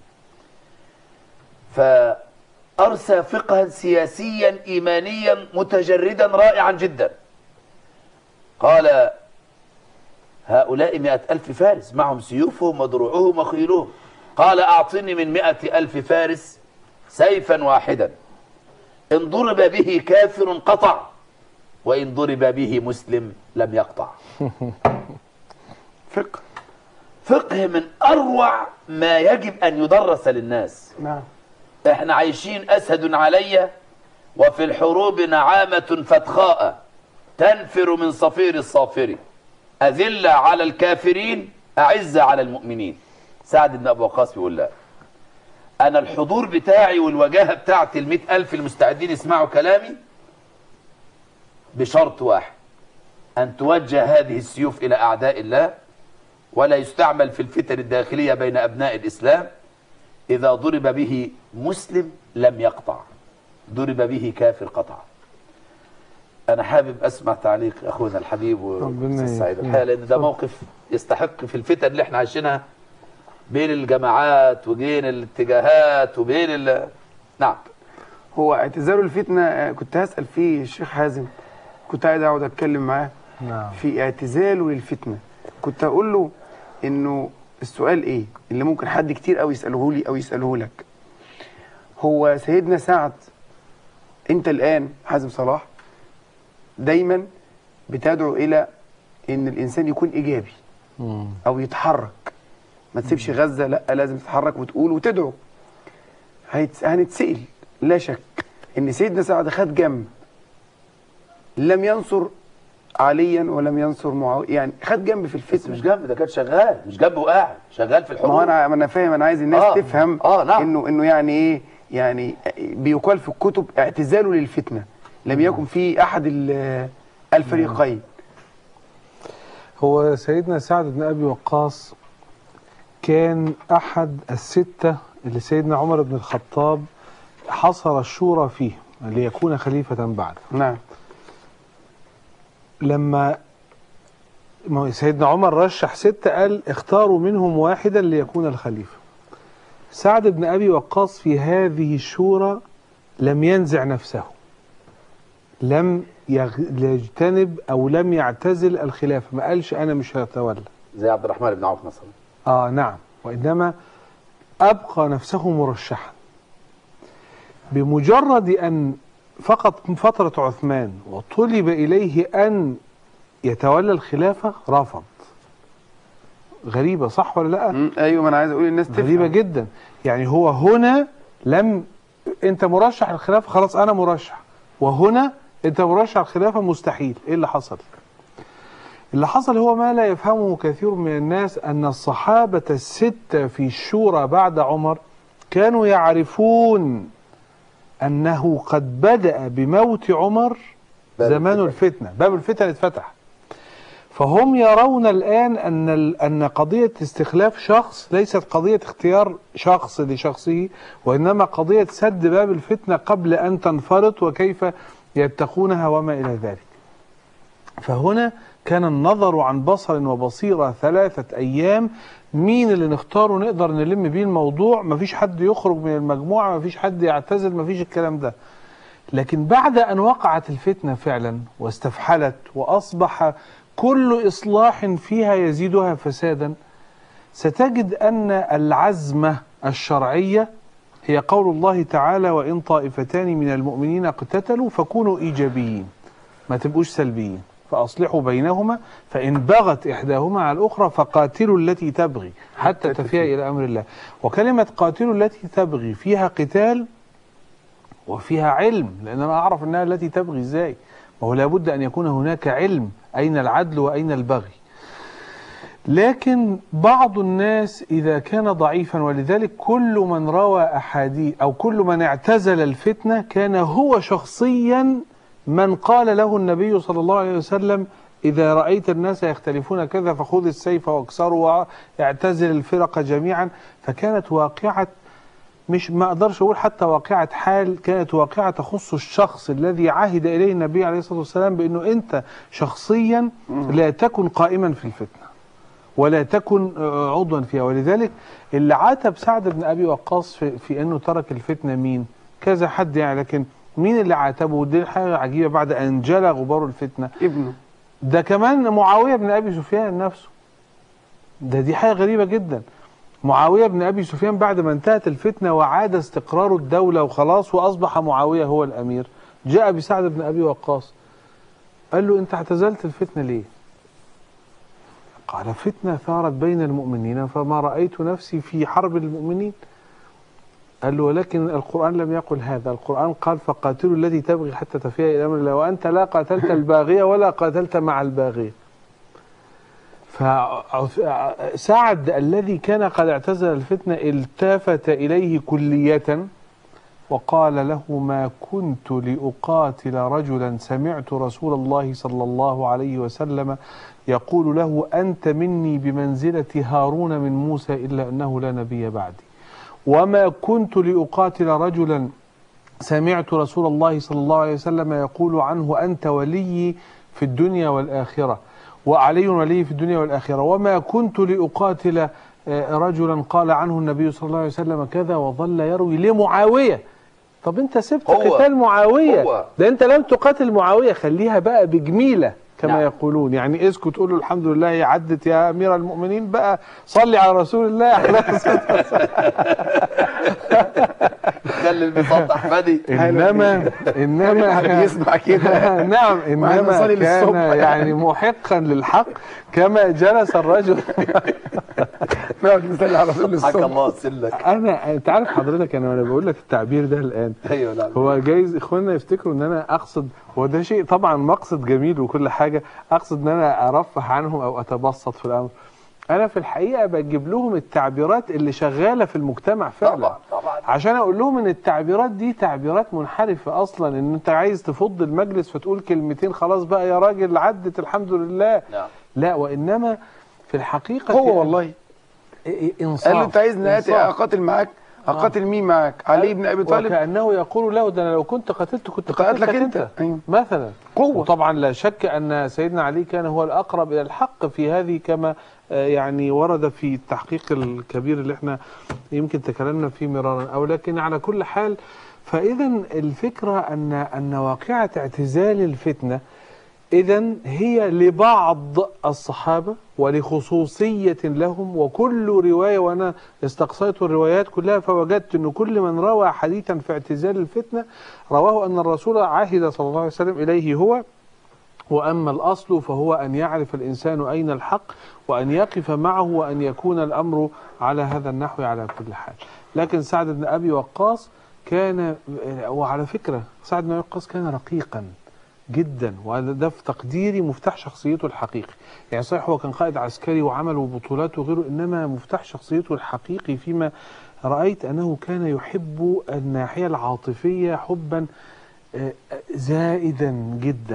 فأرسى فقها سياسيا إيمانيا متجردا رائعا جدا قال هؤلاء مئة ألف فارس معهم سيوفهم ودروعهم وخيلهم قال أعطني من مئة ألف فارس سيفا واحدا إن ضرب به كافر قطع وإن ضرب به مسلم لم يقطع فقه فقه من أروع ما يجب أن يدرس للناس نعم احنا عايشين أسد علي وفي الحروب نعامة فتخاء تنفر من صفير الصافر أذلة على الكافرين أعزة على المؤمنين سعد بن أبو وقاص بيقول لا أنا الحضور بتاعي والوجاهة بتاعتي المئة ألف المستعدين يسمعوا كلامي بشرط واحد أن توجه هذه السيوف إلى أعداء الله ولا يستعمل في الفتن الداخلية بين أبناء الإسلام إذا ضرب به مسلم لم يقطع ضرب به كافر قطع أنا حابب أسمع تعليق أخونا الحبيب ربنا وأستاذ سعيد يكرمك. الحقيقة لأن ده موقف يستحق في الفتن اللي احنا عايشينها بين الجماعات وبين الاتجاهات وبين ال... نعم هو اعتزال الفتنه آه، كنت هسال فيه الشيخ حازم كنت قاعد اقعد اتكلم معاه نعم في اعتزاله للفتنه كنت اقول له انه السؤال ايه اللي ممكن حد كتير قوي يساله لي او يساله لك هو سيدنا سعد انت الان حازم صلاح دايما بتدعو الى ان الانسان يكون ايجابي مم. او يتحرك ما تسيبش غزه لا لازم تتحرك وتقول وتدعو هيتس- هنتسال لا شك ان سيدنا سعد خد جنب لم ينصر عليا ولم ينصر معاويه يعني خد جنب في بس الفتنه مش جنب ده كان شغال مش جنب وقاعد شغال في ما الحروب هو انا ما انا فاهم انا عايز الناس آه. تفهم آه، نعم. انه انه يعني ايه يعني بيقال في الكتب اعتزاله للفتنه لم يكن في احد ال- الفريقين هو سيدنا سعد بن أبي وقاص كان أحد الستة اللي سيدنا عمر بن الخطاب حصر الشورى فيه ليكون خليفة بعد نعم لما ما هو سيدنا عمر رشح ستة قال اختاروا منهم واحدا ليكون الخليفة سعد بن أبي وقاص في هذه الشورى لم ينزع نفسه لم يغ- يجتنب أو لم يعتزل الخلافة ما قالش أنا مش هتولى زي عبد الرحمن بن عوف مثلا آه نعم وإنما أبقى نفسه مرشحا بمجرد أن فقط فترة عثمان وطلب إليه أن يتولى الخلافة رفض غريبة صح ولا لا مم، ايوه ما انا عايز اقول الناس تفهم غريبة جدا يعني هو هنا لم انت مرشح الخلافة خلاص انا مرشح وهنا انت مرشح الخلافة مستحيل ايه اللي حصل اللي حصل هو ما لا يفهمه كثير من الناس ان الصحابة الستة في الشورى بعد عمر كانوا يعرفون انه قد بدأ بموت عمر باب زمان الفتن. الفتنة باب الفتن اتفتح فهم يرون الآن أن ال- أن قضية استخلاف شخص ليست قضية اختيار شخص لشخصه وإنما قضية سد باب الفتنة قبل أن تنفرط وكيف يتقونها وما إلى ذلك فهنا كان النظر عن بصر وبصيرة ثلاثة أيام مين اللي نختاره نقدر نلم بيه الموضوع مفيش حد يخرج من المجموعة مفيش حد يعتزل مفيش الكلام ده لكن بعد أن وقعت الفتنة فعلا واستفحلت وأصبح كل إصلاح فيها يزيدها فسادا ستجد أن العزمة الشرعية هي قول الله تعالى وإن طائفتان من المؤمنين اقتتلوا فكونوا إيجابيين ما تبقوش سلبيين فأصلحوا بينهما فإن بغت إحداهما على الأخرى فقاتلوا التي تبغي حتى تفيء إلى أمر الله وكلمة قاتلوا التي تبغي فيها قتال وفيها علم لأن أنا أعرف أنها التي تبغي إزاي ما هو لابد أن يكون هناك علم أين العدل وأين البغي لكن بعض الناس إذا كان ضعيفا ولذلك كل من روى أحاديث أو كل من اعتزل الفتنة كان هو شخصيا من قال له النبي صلى الله عليه وسلم إذا رأيت الناس يختلفون كذا فخذ السيف واكسروا واعتزل الفرق جميعا فكانت واقعة مش ما اقدرش اقول حتى واقعة حال كانت واقعة تخص الشخص الذي عهد اليه النبي عليه الصلاة والسلام بانه انت شخصيا لا تكن قائما في الفتنة ولا تكن آه، عضوا فيها ولذلك اللي عاتب سعد بن ابي وقاص في, في انه ترك الفتنة مين كذا حد يعني لكن مين اللي عاتبه ودي حاجة عجيبة بعد ان جلى غبار الفتنة ابنه ده كمان معاوية بن أبي سفيان نفسه ده دي حاجة غريبة جدا معاوية بن أبي سفيان بعد ما انتهت الفتنة وعاد استقرار الدولة وخلاص وأصبح معاوية هو الأمير جاء بسعد بن أبي وقاص قال له أنت اعتزلت الفتنة ليه قال فتنة ثارت بين المؤمنين فما رأيت نفسي في حرب المؤمنين قال له ولكن القرآن لم يقل هذا القرآن قال فقاتلوا التي تبغي حتى تفيء إلى أمر الله وأنت لا قاتلت الباغية ولا قاتلت مع الباغية فسعد الذي كان قد اعتزل الفتنة التفت إليه كلية وقال له ما كنت لأقاتل رجلا سمعت رسول الله صلى الله عليه وسلم يقول له أنت مني بمنزلة هارون من موسى إلا أنه لا نبي بعدي وما كنت لأقاتل رجلا سمعت رسول الله صلى الله عليه وسلم يقول عنه أنت ولي في الدنيا والآخرة وعلي ولي في الدنيا والآخرة وما كنت لأقاتل آه، رجلا قال عنه النبي صلى الله عليه وسلم كذا وظل يروي لمعاوية طب انت سبت هو- قتال معاوية هو. ده انت لم تقاتل معاوية خليها بقى بجميلة كما نعم. يقولون يعني اسكت تقول له الحمد لله هي عدت يا امير المؤمنين بقى صلي على رسول الله خلي البساط احمدي انما انما يسمع كده نعم وإحنا انما نصلي كان للصبح. يعني محقا للحق كما جلس الرجل نقعد نصلي على رسول حكى الصبح الله سلك انا انت عارف حضرتك انا وانا بقول لك التعبير ده الان ايوه نعم هو جايز اخواننا يفتكروا ان انا اقصد هو ده شيء طبعا مقصد جميل وكل حاجه اقصد ان انا ارفه عنهم او اتبسط في الامر انا في الحقيقه بجيب لهم التعبيرات اللي شغاله في المجتمع فعلا طبعا طبعا عشان اقول لهم ان التعبيرات دي تعبيرات منحرفه اصلا ان انت عايز تفض المجلس فتقول كلمتين خلاص بقى يا راجل عدت الحمد لله نعم لا وانما في الحقيقه هو والله إيه- إيه انصاف قال له انت عايز نهاتي إنصاف. اقاتل معاك اقاتل مين معاك علي بن ابي طالب وكانه يقول له ده انا لو كنت قتلت كنت كنت قتلتك قتلك انت, انت. أيوة. مثلا قوة. وطبعا لا شك ان سيدنا علي كان هو الاقرب الى الحق في هذه كما آه، يعني ورد في التحقيق الكبير اللي احنا يمكن تكلمنا فيه مرارا او لكن على كل حال فاذا الفكره ان ان واقعه اعتزال الفتنه إذا هي لبعض الصحابة ولخصوصية لهم وكل رواية وأنا استقصيت الروايات كلها فوجدت أن كل من روى حديثا في اعتزال الفتنة رواه أن الرسول عهد صلى الله عليه وسلم إليه هو وأما الأصل فهو أن يعرف الإنسان أين الحق وأن يقف معه وأن يكون الأمر على هذا النحو على كل حال لكن سعد بن أبي وقاص كان وعلى فكرة سعد بن أبي وقاص كان رقيقا جدا وهذا ده في تقديري مفتاح شخصيته الحقيقي يعني صحيح هو كان قائد عسكري وعمل وبطولات وغيره إنما مفتاح شخصيته الحقيقي فيما رأيت أنه كان يحب الناحية العاطفية حبا آه، زائدا جدا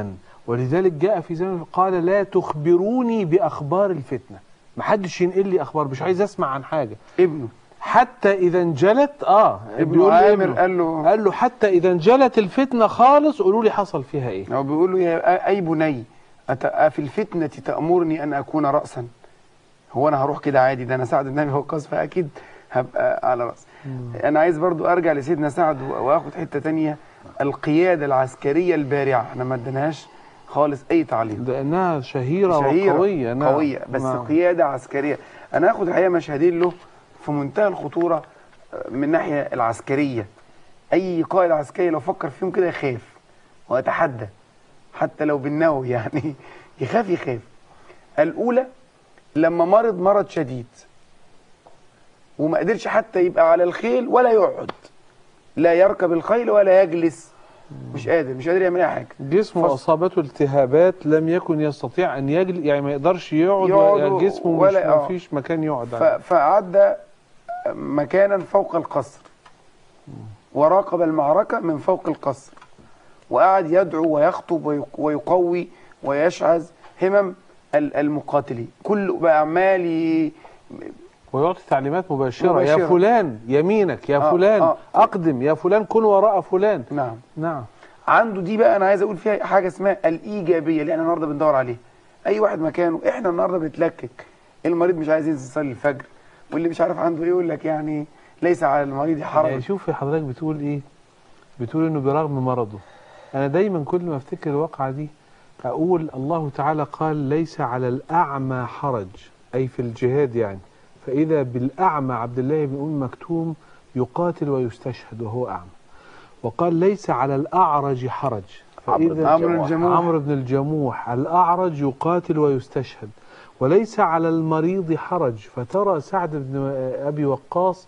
ولذلك جاء في زمن قال لا تخبروني باخبار الفتنه محدش ينقل لي اخبار مش عايز اسمع عن حاجه ابنه حتى اذا انجلت اه ابن بيقول له عامر ابنه. قال له قال له حتى اذا انجلت الفتنه خالص قولوا لي حصل فيها ايه هو بيقول له يا اي بني أت- أفي الفتنه تامرني ان اكون راسا هو انا هروح كده عادي ده انا سعد بن ابي وقاص فاكيد هبقى على راس انا عايز برضو ارجع لسيدنا سعد و- واخد حته تانية القياده العسكريه البارعه احنا ما اديناش خالص اي تعليق لانها شهيره, شهيرة وقويه نعم. قوية بس نعم. قيادة عسكرية أنا هاخد الحقيقة مشهدين له في منتهى الخطورة آه، من الناحية العسكرية أي قائد عسكري لو فكر فيهم كده يخاف ويتحدى حتى لو بالنووي يعني يخاف يخاف الأولى لما مرض مرض شديد وما قدرش حتى يبقى على الخيل ولا يقعد لا يركب الخيل ولا يجلس مش قادر مش قادر يعمل اي حاجه جسمه فص- اصابته التهابات لم يكن يستطيع ان يجل يعني ما يقدرش يقعد يقعد ولا جسمه مش ولا- ما آه. فيش مكان يقعد ف- عليه فعدى مكانا فوق القصر وراقب المعركة من فوق القصر وقعد يدعو ويخطب ويق- ويقوي ويشعز همم ال- المقاتلين كل بقى عمال ي- ويعطي تعليمات مباشرة, مباشرة. يا فلان يمينك يا آه، فلان آه. أقدم يا فلان كن وراء فلان نعم نعم عنده دي بقى انا عايز اقول فيها حاجه اسمها الايجابيه اللي احنا النهارده بندور عليها اي واحد مكانه احنا النهارده بنتلكك المريض مش عايز ينزل يصلي الفجر واللي مش عارف عنده ايه يقول لك يعني ليس على المريض يعني حرج شوف حضرتك بتقول إيه بتقول إنه برغم مرضه أنا دايما كل ما أفتكر الواقعة دي أقول الله تعالى قال ليس على الأعمى حرج أي في الجهاد يعني فإذا بالأعمى عبد الله بن أم مكتوم يقاتل ويستشهد وهو أعمى وقال ليس على الأعرج حرج فإذا عمرو الجموح. عمرو بن الجموح الأعرج يقاتل ويستشهد وليس على المريض حرج فترى سعد بن أبي وقاص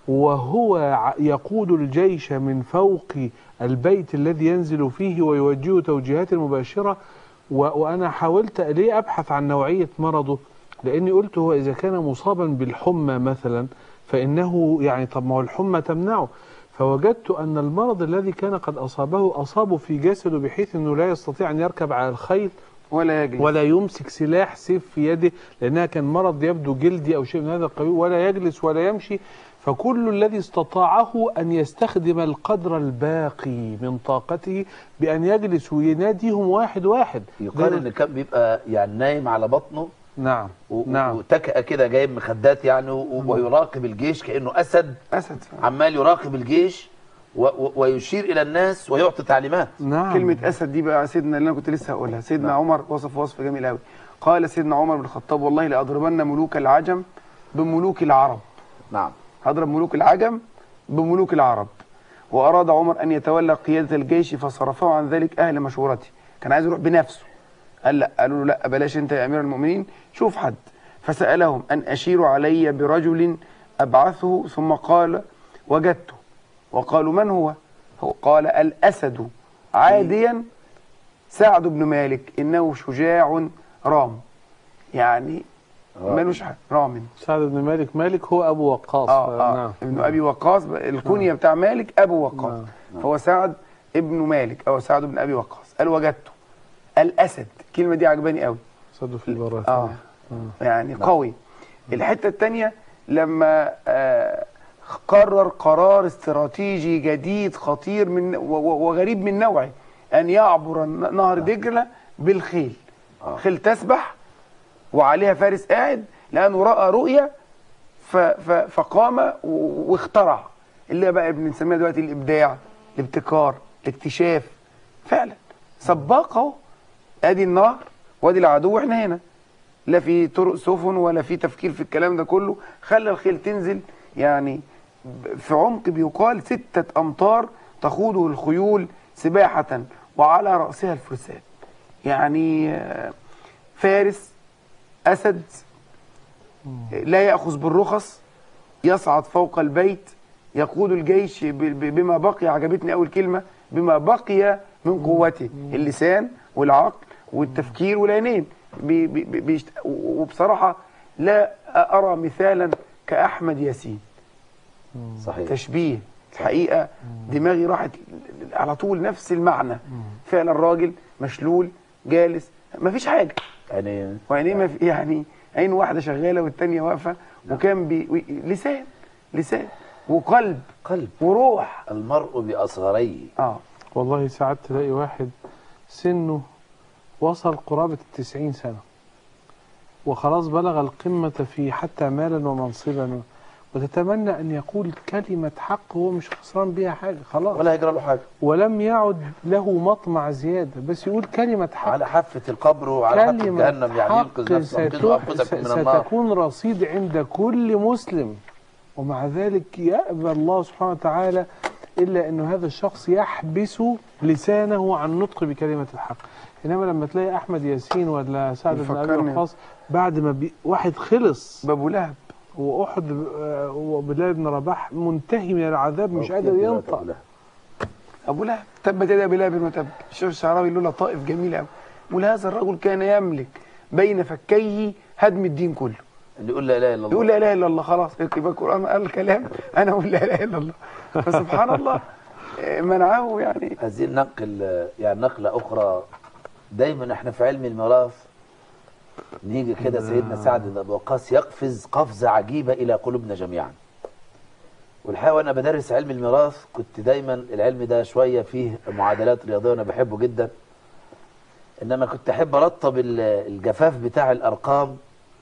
وهو ع- يقود الجيش من فوق البيت الذي ينزل فيه ويوجهه توجيهات مباشرة و- وأنا حاولت ليه أبحث عن نوعية مرضه لأني قلت هو إذا كان مصابا بالحمى مثلا فإنه يعني طب ما هو الحمى تمنعه فوجدت أن المرض الذي كان قد أصابه أصابه في جسده بحيث أنه لا يستطيع أن يركب على الخيل ولا يجلس ولا يمسك سلاح سيف في يده لأنها كان مرض يبدو جلدي أو شيء من هذا القبيل ولا يجلس ولا يمشي فكل الذي استطاعه أن يستخدم القدر الباقي من طاقته بأن يجلس ويناديهم واحد واحد يقال ده- ان كان بيبقى يعني نايم على بطنه نعم و- نعم وتكأ كده جايب مخدات يعني و- ويراقب الجيش كأنه أسد اسد عمال يراقب الجيش و- و- ويشير إلى الناس ويعطي تعليمات نعم كلمة أسد دي بقى سيدنا اللي أنا كنت لسه هقولها سيدنا عمر وصف وصف جميل قوي قال سيدنا عمر بن الخطاب والله لأضربن ملوك العجم بملوك العرب نعم هضرب ملوك العجم بملوك العرب وأراد عمر أن يتولى قيادة الجيش فصرفه عن ذلك أهل مشورته كان عايز يروح بنفسه قال لا قالوا له لا بلاش أنت يا أمير المؤمنين شوف حد فسألهم أن أشيروا علي برجل أبعثه ثم قال وجدته وقالوا من هو هو قال الأسد عاديا سعد بن مالك إنه شجاع رام يعني ملوش حق رام سعد بن مالك مالك هو أبو وقاص اه اه نعم ابن ابي وقاص الكنيه بتاع مالك ابو وقاص فهو سعد ابن مالك او سعد بن ابي وقاص قال وجدته الاسد الكلمه دي عجباني قوي صدوا في البراءة اه يعني قوي الحته الثانيه لما آه قرر قرار استراتيجي جديد خطير من و- و- وغريب من نوعه ان يعبر الن- نهر دجله بالخيل خيل تسبح وعليها فارس قاعد لانه راى رؤيه ف ف فقام و- واخترع اللي بقى بنسميها دلوقتي الابداع الابتكار الاكتشاف فعلا سباق اهو ادي النهر وادي العدو واحنا هنا لا في طرق سفن ولا في تفكير في الكلام ده كله خلى الخيل تنزل يعني ب- في عمق بيقال ستة أمتار تخوضه الخيول سباحة وعلى رأسها الفرسان يعني آه، فارس أسد لا يأخذ بالرخص يصعد فوق البيت يقود الجيش ب- ب- بما بقي عجبتني أول كلمة بما بقي من قوته اللسان والعقل والتفكير والعينين بي بي بي بيشت... وبصراحة لا أرى مثالا كأحمد ياسين صحيح تشبيه الحقيقة دماغي راحت على طول نفس المعنى فعلا راجل مشلول جالس مفيش حاجه يعني وعينيه ما في يعني عين واحده شغاله والتانيه واقفه وكان بي وي- لسان لسان وقلب قلب وروح المرء بأصغريه اه والله ساعات تلاقي واحد سنه وصل قرابة التسعين سنة وخلاص بلغ القمة في حتى مالا ومنصبا وتتمنى أن يقول كلمة حق هو مش خسران بيها حاجة خلاص ولا هيجرى له حاجة ولم يعد له مطمع زيادة بس يقول كلمة حق على حافة القبر وعلى حافة كلمة جهنم يعني ينقذ حق نفسه وينقذوا ستح- أنفسكم من النار ستكون رصيد عند كل مسلم ومع ذلك يأبى الله سبحانه وتعالى إلا أن هذا الشخص يحبس لسانه عن نطق بكلمة الحق إنما لما تلاقي أحمد ياسين ولا سعد بن أبي يفكرني. وقاص بعد ما بي واحد خلص بابو لهب وأحد آه، وبلال بن رباح منتهي من العذاب مش قادر ينطق ابو لهب تبت يد ابي لهب وتب الشيخ الشعراوي له لطائف جميله قوي يقول هذا الرجل كان يملك بين فكيه هدم الدين كله اللي يقول لا إله إلا الله يقول لا اله الا الله خلاص يبقى القران قال كلام انا اقول لا اله الا الله فسبحان الله آه، منعه يعني عايزين ننقل يعني نقلة أخرى دايما احنا في علم الميراث نيجي كده سيدنا سعد بن أبي وقاص يقفز قفزة عجيبة إلى قلوبنا جميعا والحقيقة وأنا بدرس علم الميراث كنت دايما العلم ده شوية فيه معادلات رياضية وأنا بحبه جدا إنما كنت أحب أرطب ال- الجفاف بتاع الأرقام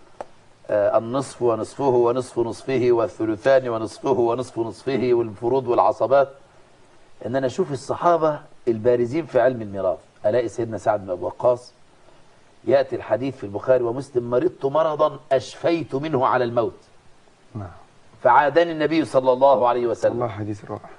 آه، النصف ونصفه ونصف نصفه والثلثان ونصفه ونصف نصفه والفروض والعصبات ان انا اشوف الصحابه البارزين في علم الميراث الاقي سيدنا سعد بن ابي وقاص ياتي الحديث في البخاري ومسلم مرضت مرضا اشفيت منه على الموت نعم. فعادني النبي صلى الله عليه وسلم الله حديث رائع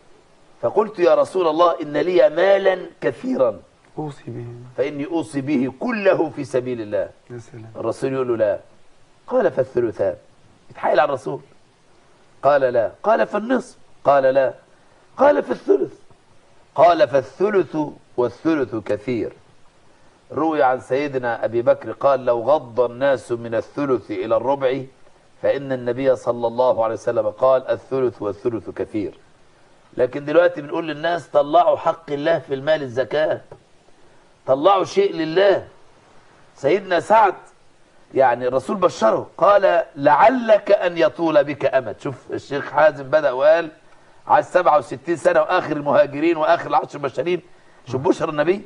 فقلت يا رسول الله ان لي مالا كثيرا اوصي به فاني اوصي به كله في سبيل الله يا سلام الرسول يقول له لا قال فالثلثان يتحايل على الرسول قال لا قال فالنصف قال لا قال فالثلث قال فالثلث والثلث كثير روي عن سيدنا أبي بكر قال لو غض الناس من الثلث إلى الربع فإن النبي صلى الله عليه وسلم قال الثلث والثلث كثير لكن دلوقتي بنقول للناس طلعوا حق الله في المال الزكاة طلعوا شيء لله سيدنا سعد يعني الرسول بشره قال لعلك أن يطول بك أمد شوف الشيخ حازم بدأ وقال عايز 67 سنة وآخر المهاجرين وآخر العشر المبشرين شوف بشر النبي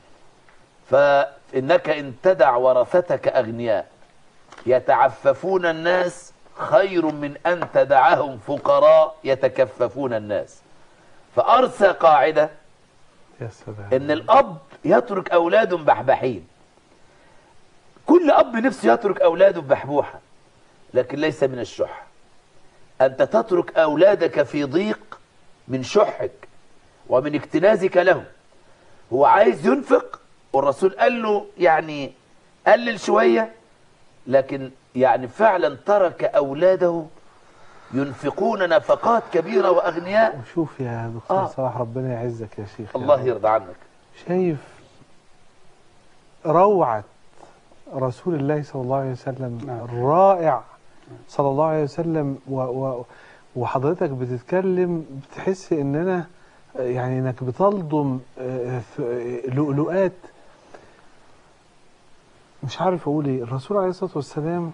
فإنك إن تدع ورثتك أغنياء يتعففون الناس خير من أن تدعهم فقراء يتكففون الناس فأرسى قاعدة يا سلام ان الاب يترك اولاده بحبحين كل اب نفسه يترك اولاده بحبوحه لكن ليس من الشح انت تترك اولادك في ضيق من شحك ومن اكتنازك لهم هو عايز ينفق والرسول قال له يعني قلل شويه لكن يعني فعلا ترك اولاده ينفقون نفقات كبيره واغنياء وشوف يا دكتور آه. صلاح ربنا يعزك يا شيخ يا الله رب. يرضى عنك شايف روعة رسول الله صلى الله عليه وسلم نعم. رائع صلى الله عليه وسلم و و وحضرتك بتتكلم بتحس ان انا يعني انك بتلضم آه، ف- لؤلؤات مش عارف اقول ايه الرسول عليه الصلاه والسلام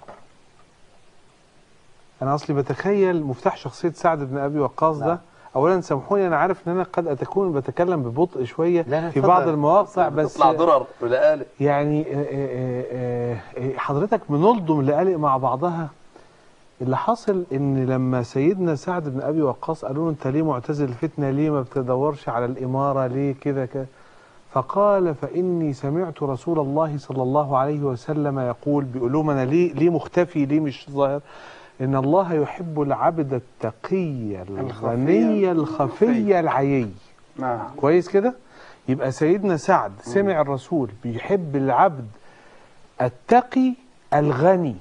انا اصلي بتخيل مفتاح شخصيه سعد بن ابي وقاص ده نعم. اولا سامحوني انا عارف ان انا قد اتكون بتكلم ببطء شويه لا لا في اتفضل. بعض المواقع بس تطلع درر ولقالق يعني آه، آه، آه، آه، حضرتك بنلضم لقالق مع بعضها اللي حصل ان لما سيدنا سعد بن ابي وقاص قالوا له انت ليه معتزل الفتنه ليه ما بتدورش على الاماره ليه كده كده فقال فاني سمعت رسول الله صلى الله عليه وسلم يقول بيقول لهم انا ليه ليه مختفي ليه مش ظاهر ان الله يحب العبد التقي الغني الخفي العيي نعم كويس كده يبقى سيدنا سعد سمع الرسول بيحب العبد التقي الغني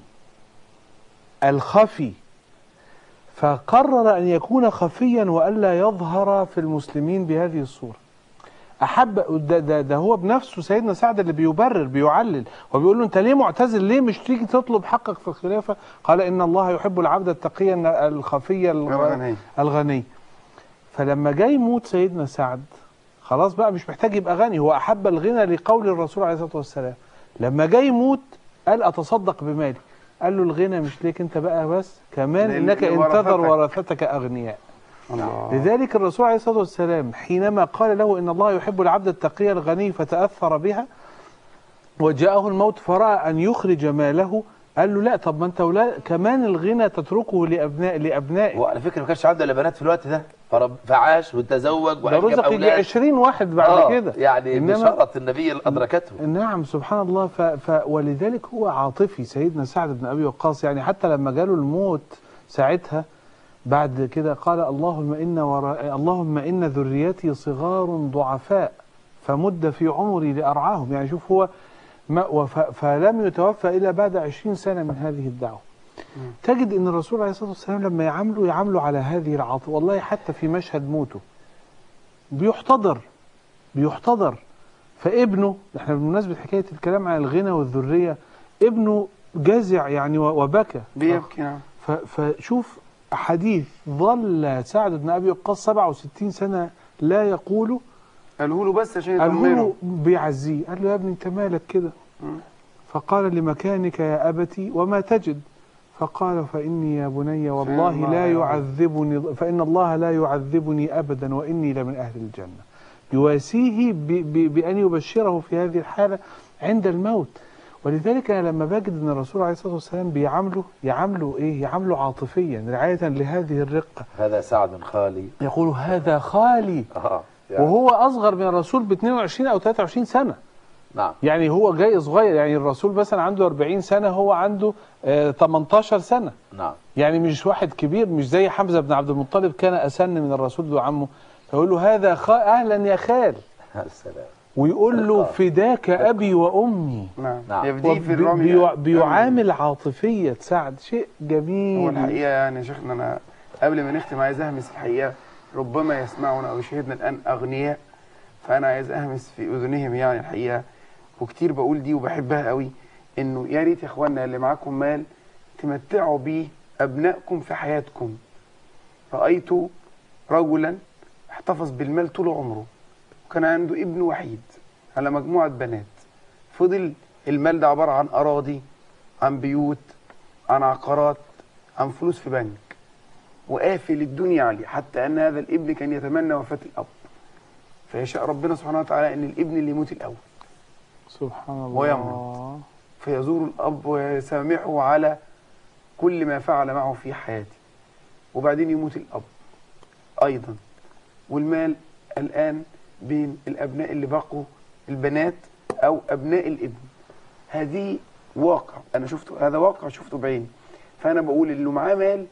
الخفي فقرر أن يكون خفيا وألا يظهر في المسلمين بهذه الصورة أحب ده, ده, ده هو بنفسه سيدنا سعد اللي بيبرر بيعلل وبيقول له أنت ليه معتزل ليه مش تيجي تطلب حقك في الخلافة قال إن الله يحب العبد التقي الخفي الغ- الغني. الغني فلما جاي يموت سيدنا سعد خلاص بقى مش محتاج يبقى غني هو احب الغنى لقول الرسول عليه الصلاه والسلام لما جاي يموت قال اتصدق بمالي قال له الغنى مش ليك انت بقى بس كمان لل- انك لورثتك. انتظر ورثتك اغنياء الله لذلك الرسول عليه الصلاه والسلام حينما قال له ان الله يحب العبد التقي الغني فتاثر بها وجاءه الموت فراى ان يخرج ماله قال له لا طب ما انت ولا كمان الغنى تتركه لابناء لابنائك هو على فكره ما كانش عنده الا بنات في الوقت ده فرب فعاش وتزوج ده وانجب رزق يجي اولاد 20 واحد بعد آه، كده يعني إنما- بشرط النبي اللي ادركته نعم سبحان الله ف... ف... ولذلك هو عاطفي سيدنا سعد بن ابي وقاص يعني حتى لما جاله الموت ساعتها بعد كده قال اللهم ان ورا... اللهم ان ذريتي صغار ضعفاء فمد في عمري لارعاهم يعني شوف هو ما وف... فلم يتوفى الا بعد عشرين سنه من هذه الدعوه تجد ان الرسول عليه الصلاه والسلام لما يعامله يعامله على هذه العاطفه والله حتى في مشهد موته بيحتضر بيحتضر فابنه احنا بمناسبه حكايه الكلام عن الغنى والذريه ابنه جزع يعني و- وبكى بيبكي نعم ف- فشوف حديث ظل سعد بن ابي وقاص 67 سنه لا يقوله قاله له بس عشان قاله يطمنه له بيعزيه قال له يا ابني انت مالك كده فقال لمكانك يا ابتي وما تجد فقال فاني يا بني والله الله لا يعلم. يعذبني فان الله لا يعذبني ابدا واني لمن اهل الجنه يواسيه ب- ب- بان يبشره في هذه الحاله عند الموت ولذلك انا لما بجد ان الرسول عليه الصلاه والسلام بيعامله يعامله ايه يعامله عاطفيا رعايه لهذه الرقه هذا سعد خالي يقول هذا خالي اه يعني وهو اصغر من الرسول ب 22 او 23 سنه نعم يعني هو جاي صغير يعني الرسول مثلا عنده 40 سنه هو عنده آه 18 سنه نعم يعني مش واحد كبير مش زي حمزه بن عبد المطلب كان اسن من الرسول وعمه فيقول له هذا خا اهلا يا خال السلام ويقول له فداك ابي وامي نعم نعم. يفديه في وبي- الرمي بيع- بيعامل عاطفيه سعد شيء هو جميل الحقيقه يعني يا شيخنا انا قبل ما نختم عايز اهمس الحقيقه ربما يسمعنا او يشاهدنا الان اغنياء فانا عايز اهمس في اذنهم يعني الحقيقه وكتير بقول دي وبحبها قوي انه يا ريت يا اخوانا اللي معاكم مال تمتعوا بيه ابنائكم في حياتكم رايت رجلا احتفظ بالمال طول عمره وكان عنده ابن وحيد على مجموعه بنات فضل المال ده عباره عن اراضي عن بيوت عن عقارات عن فلوس في بنك وقافل الدنيا عليه حتى ان هذا الابن كان يتمنى وفاه الاب فيشاء ربنا سبحانه وتعالى ان الابن اللي يموت الاول سبحان الله ويمرض. فيزور الاب ويسامحه على كل ما فعل معه في حياته وبعدين يموت الاب ايضا والمال الان بين الابناء اللي بقوا البنات او ابناء الابن هذه واقع انا شفته هذا واقع شفته بعيني فانا بقول اللي معاه مال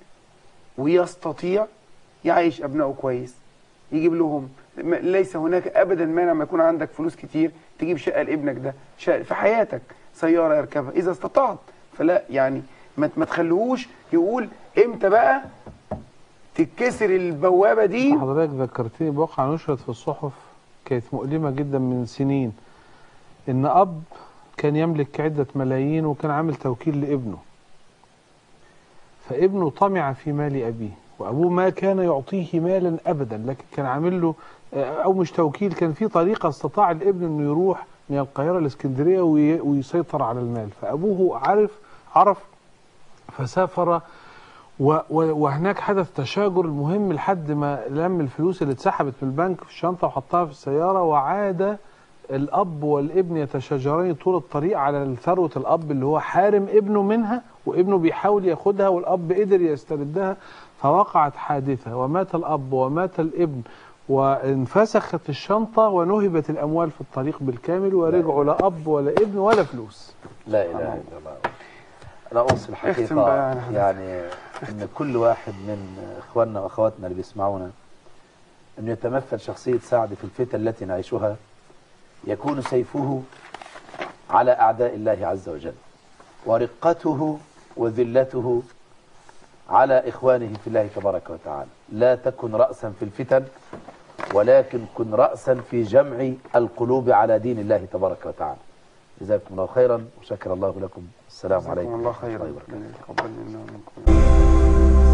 ويستطيع يعيش ابنائه كويس يجيب لهم م- ليس هناك ابدا مانع ما يكون عندك فلوس كتير تجيب شقه لابنك ده شقة في حياتك سياره يركبها اذا استطعت فلا يعني ما ما تخليهوش يقول امتى بقى تتكسر البوابه دي حضرتك ذكرتني بواقعة نشرت في الصحف كانت مؤلمة جدا من سنين إن أب كان يملك عدة ملايين وكان عامل توكيل لابنه فابنه طمع في مال أبيه وأبوه ما كان يعطيه مالا أبدا لكن كان عامل له أو مش توكيل كان في طريقة استطاع الابن إنه يروح من القاهرة لإسكندرية وي- ويسيطر على المال فأبوه عرف عرف فسافر و و وهناك حدث تشاجر المهم لحد ما لم الفلوس اللي اتسحبت من البنك في الشنطه وحطها في السياره وعاد الاب والابن يتشاجران طول الطريق على ثروه الاب اللي هو حارم ابنه منها وابنه بيحاول ياخدها والاب قدر يستردها فوقعت حادثه ومات الاب ومات الابن وانفسخت الشنطه ونهبت الاموال في الطريق بالكامل ورجعوا لا اب ولا ابن ولا فلوس لا اله الا الله انا اوصي اختم الحقيقه بقى يعني حضرتك. يعني ان كل واحد من اخواننا واخواتنا اللي بيسمعونا انه يتمثل شخصيه سعد في الفتن التي نعيشها يكون سيفه على اعداء الله عز وجل ورقته وذلته على اخوانه في الله تبارك وتعالى لا تكن راسا في الفتن ولكن كن راسا في جمع القلوب على دين الله تبارك وتعالى جزاكم الله خيرا وشكر الله لكم السلام جزاكم عليكم الله ورحمة خيرا وبركاته يتقبل منا ومنكم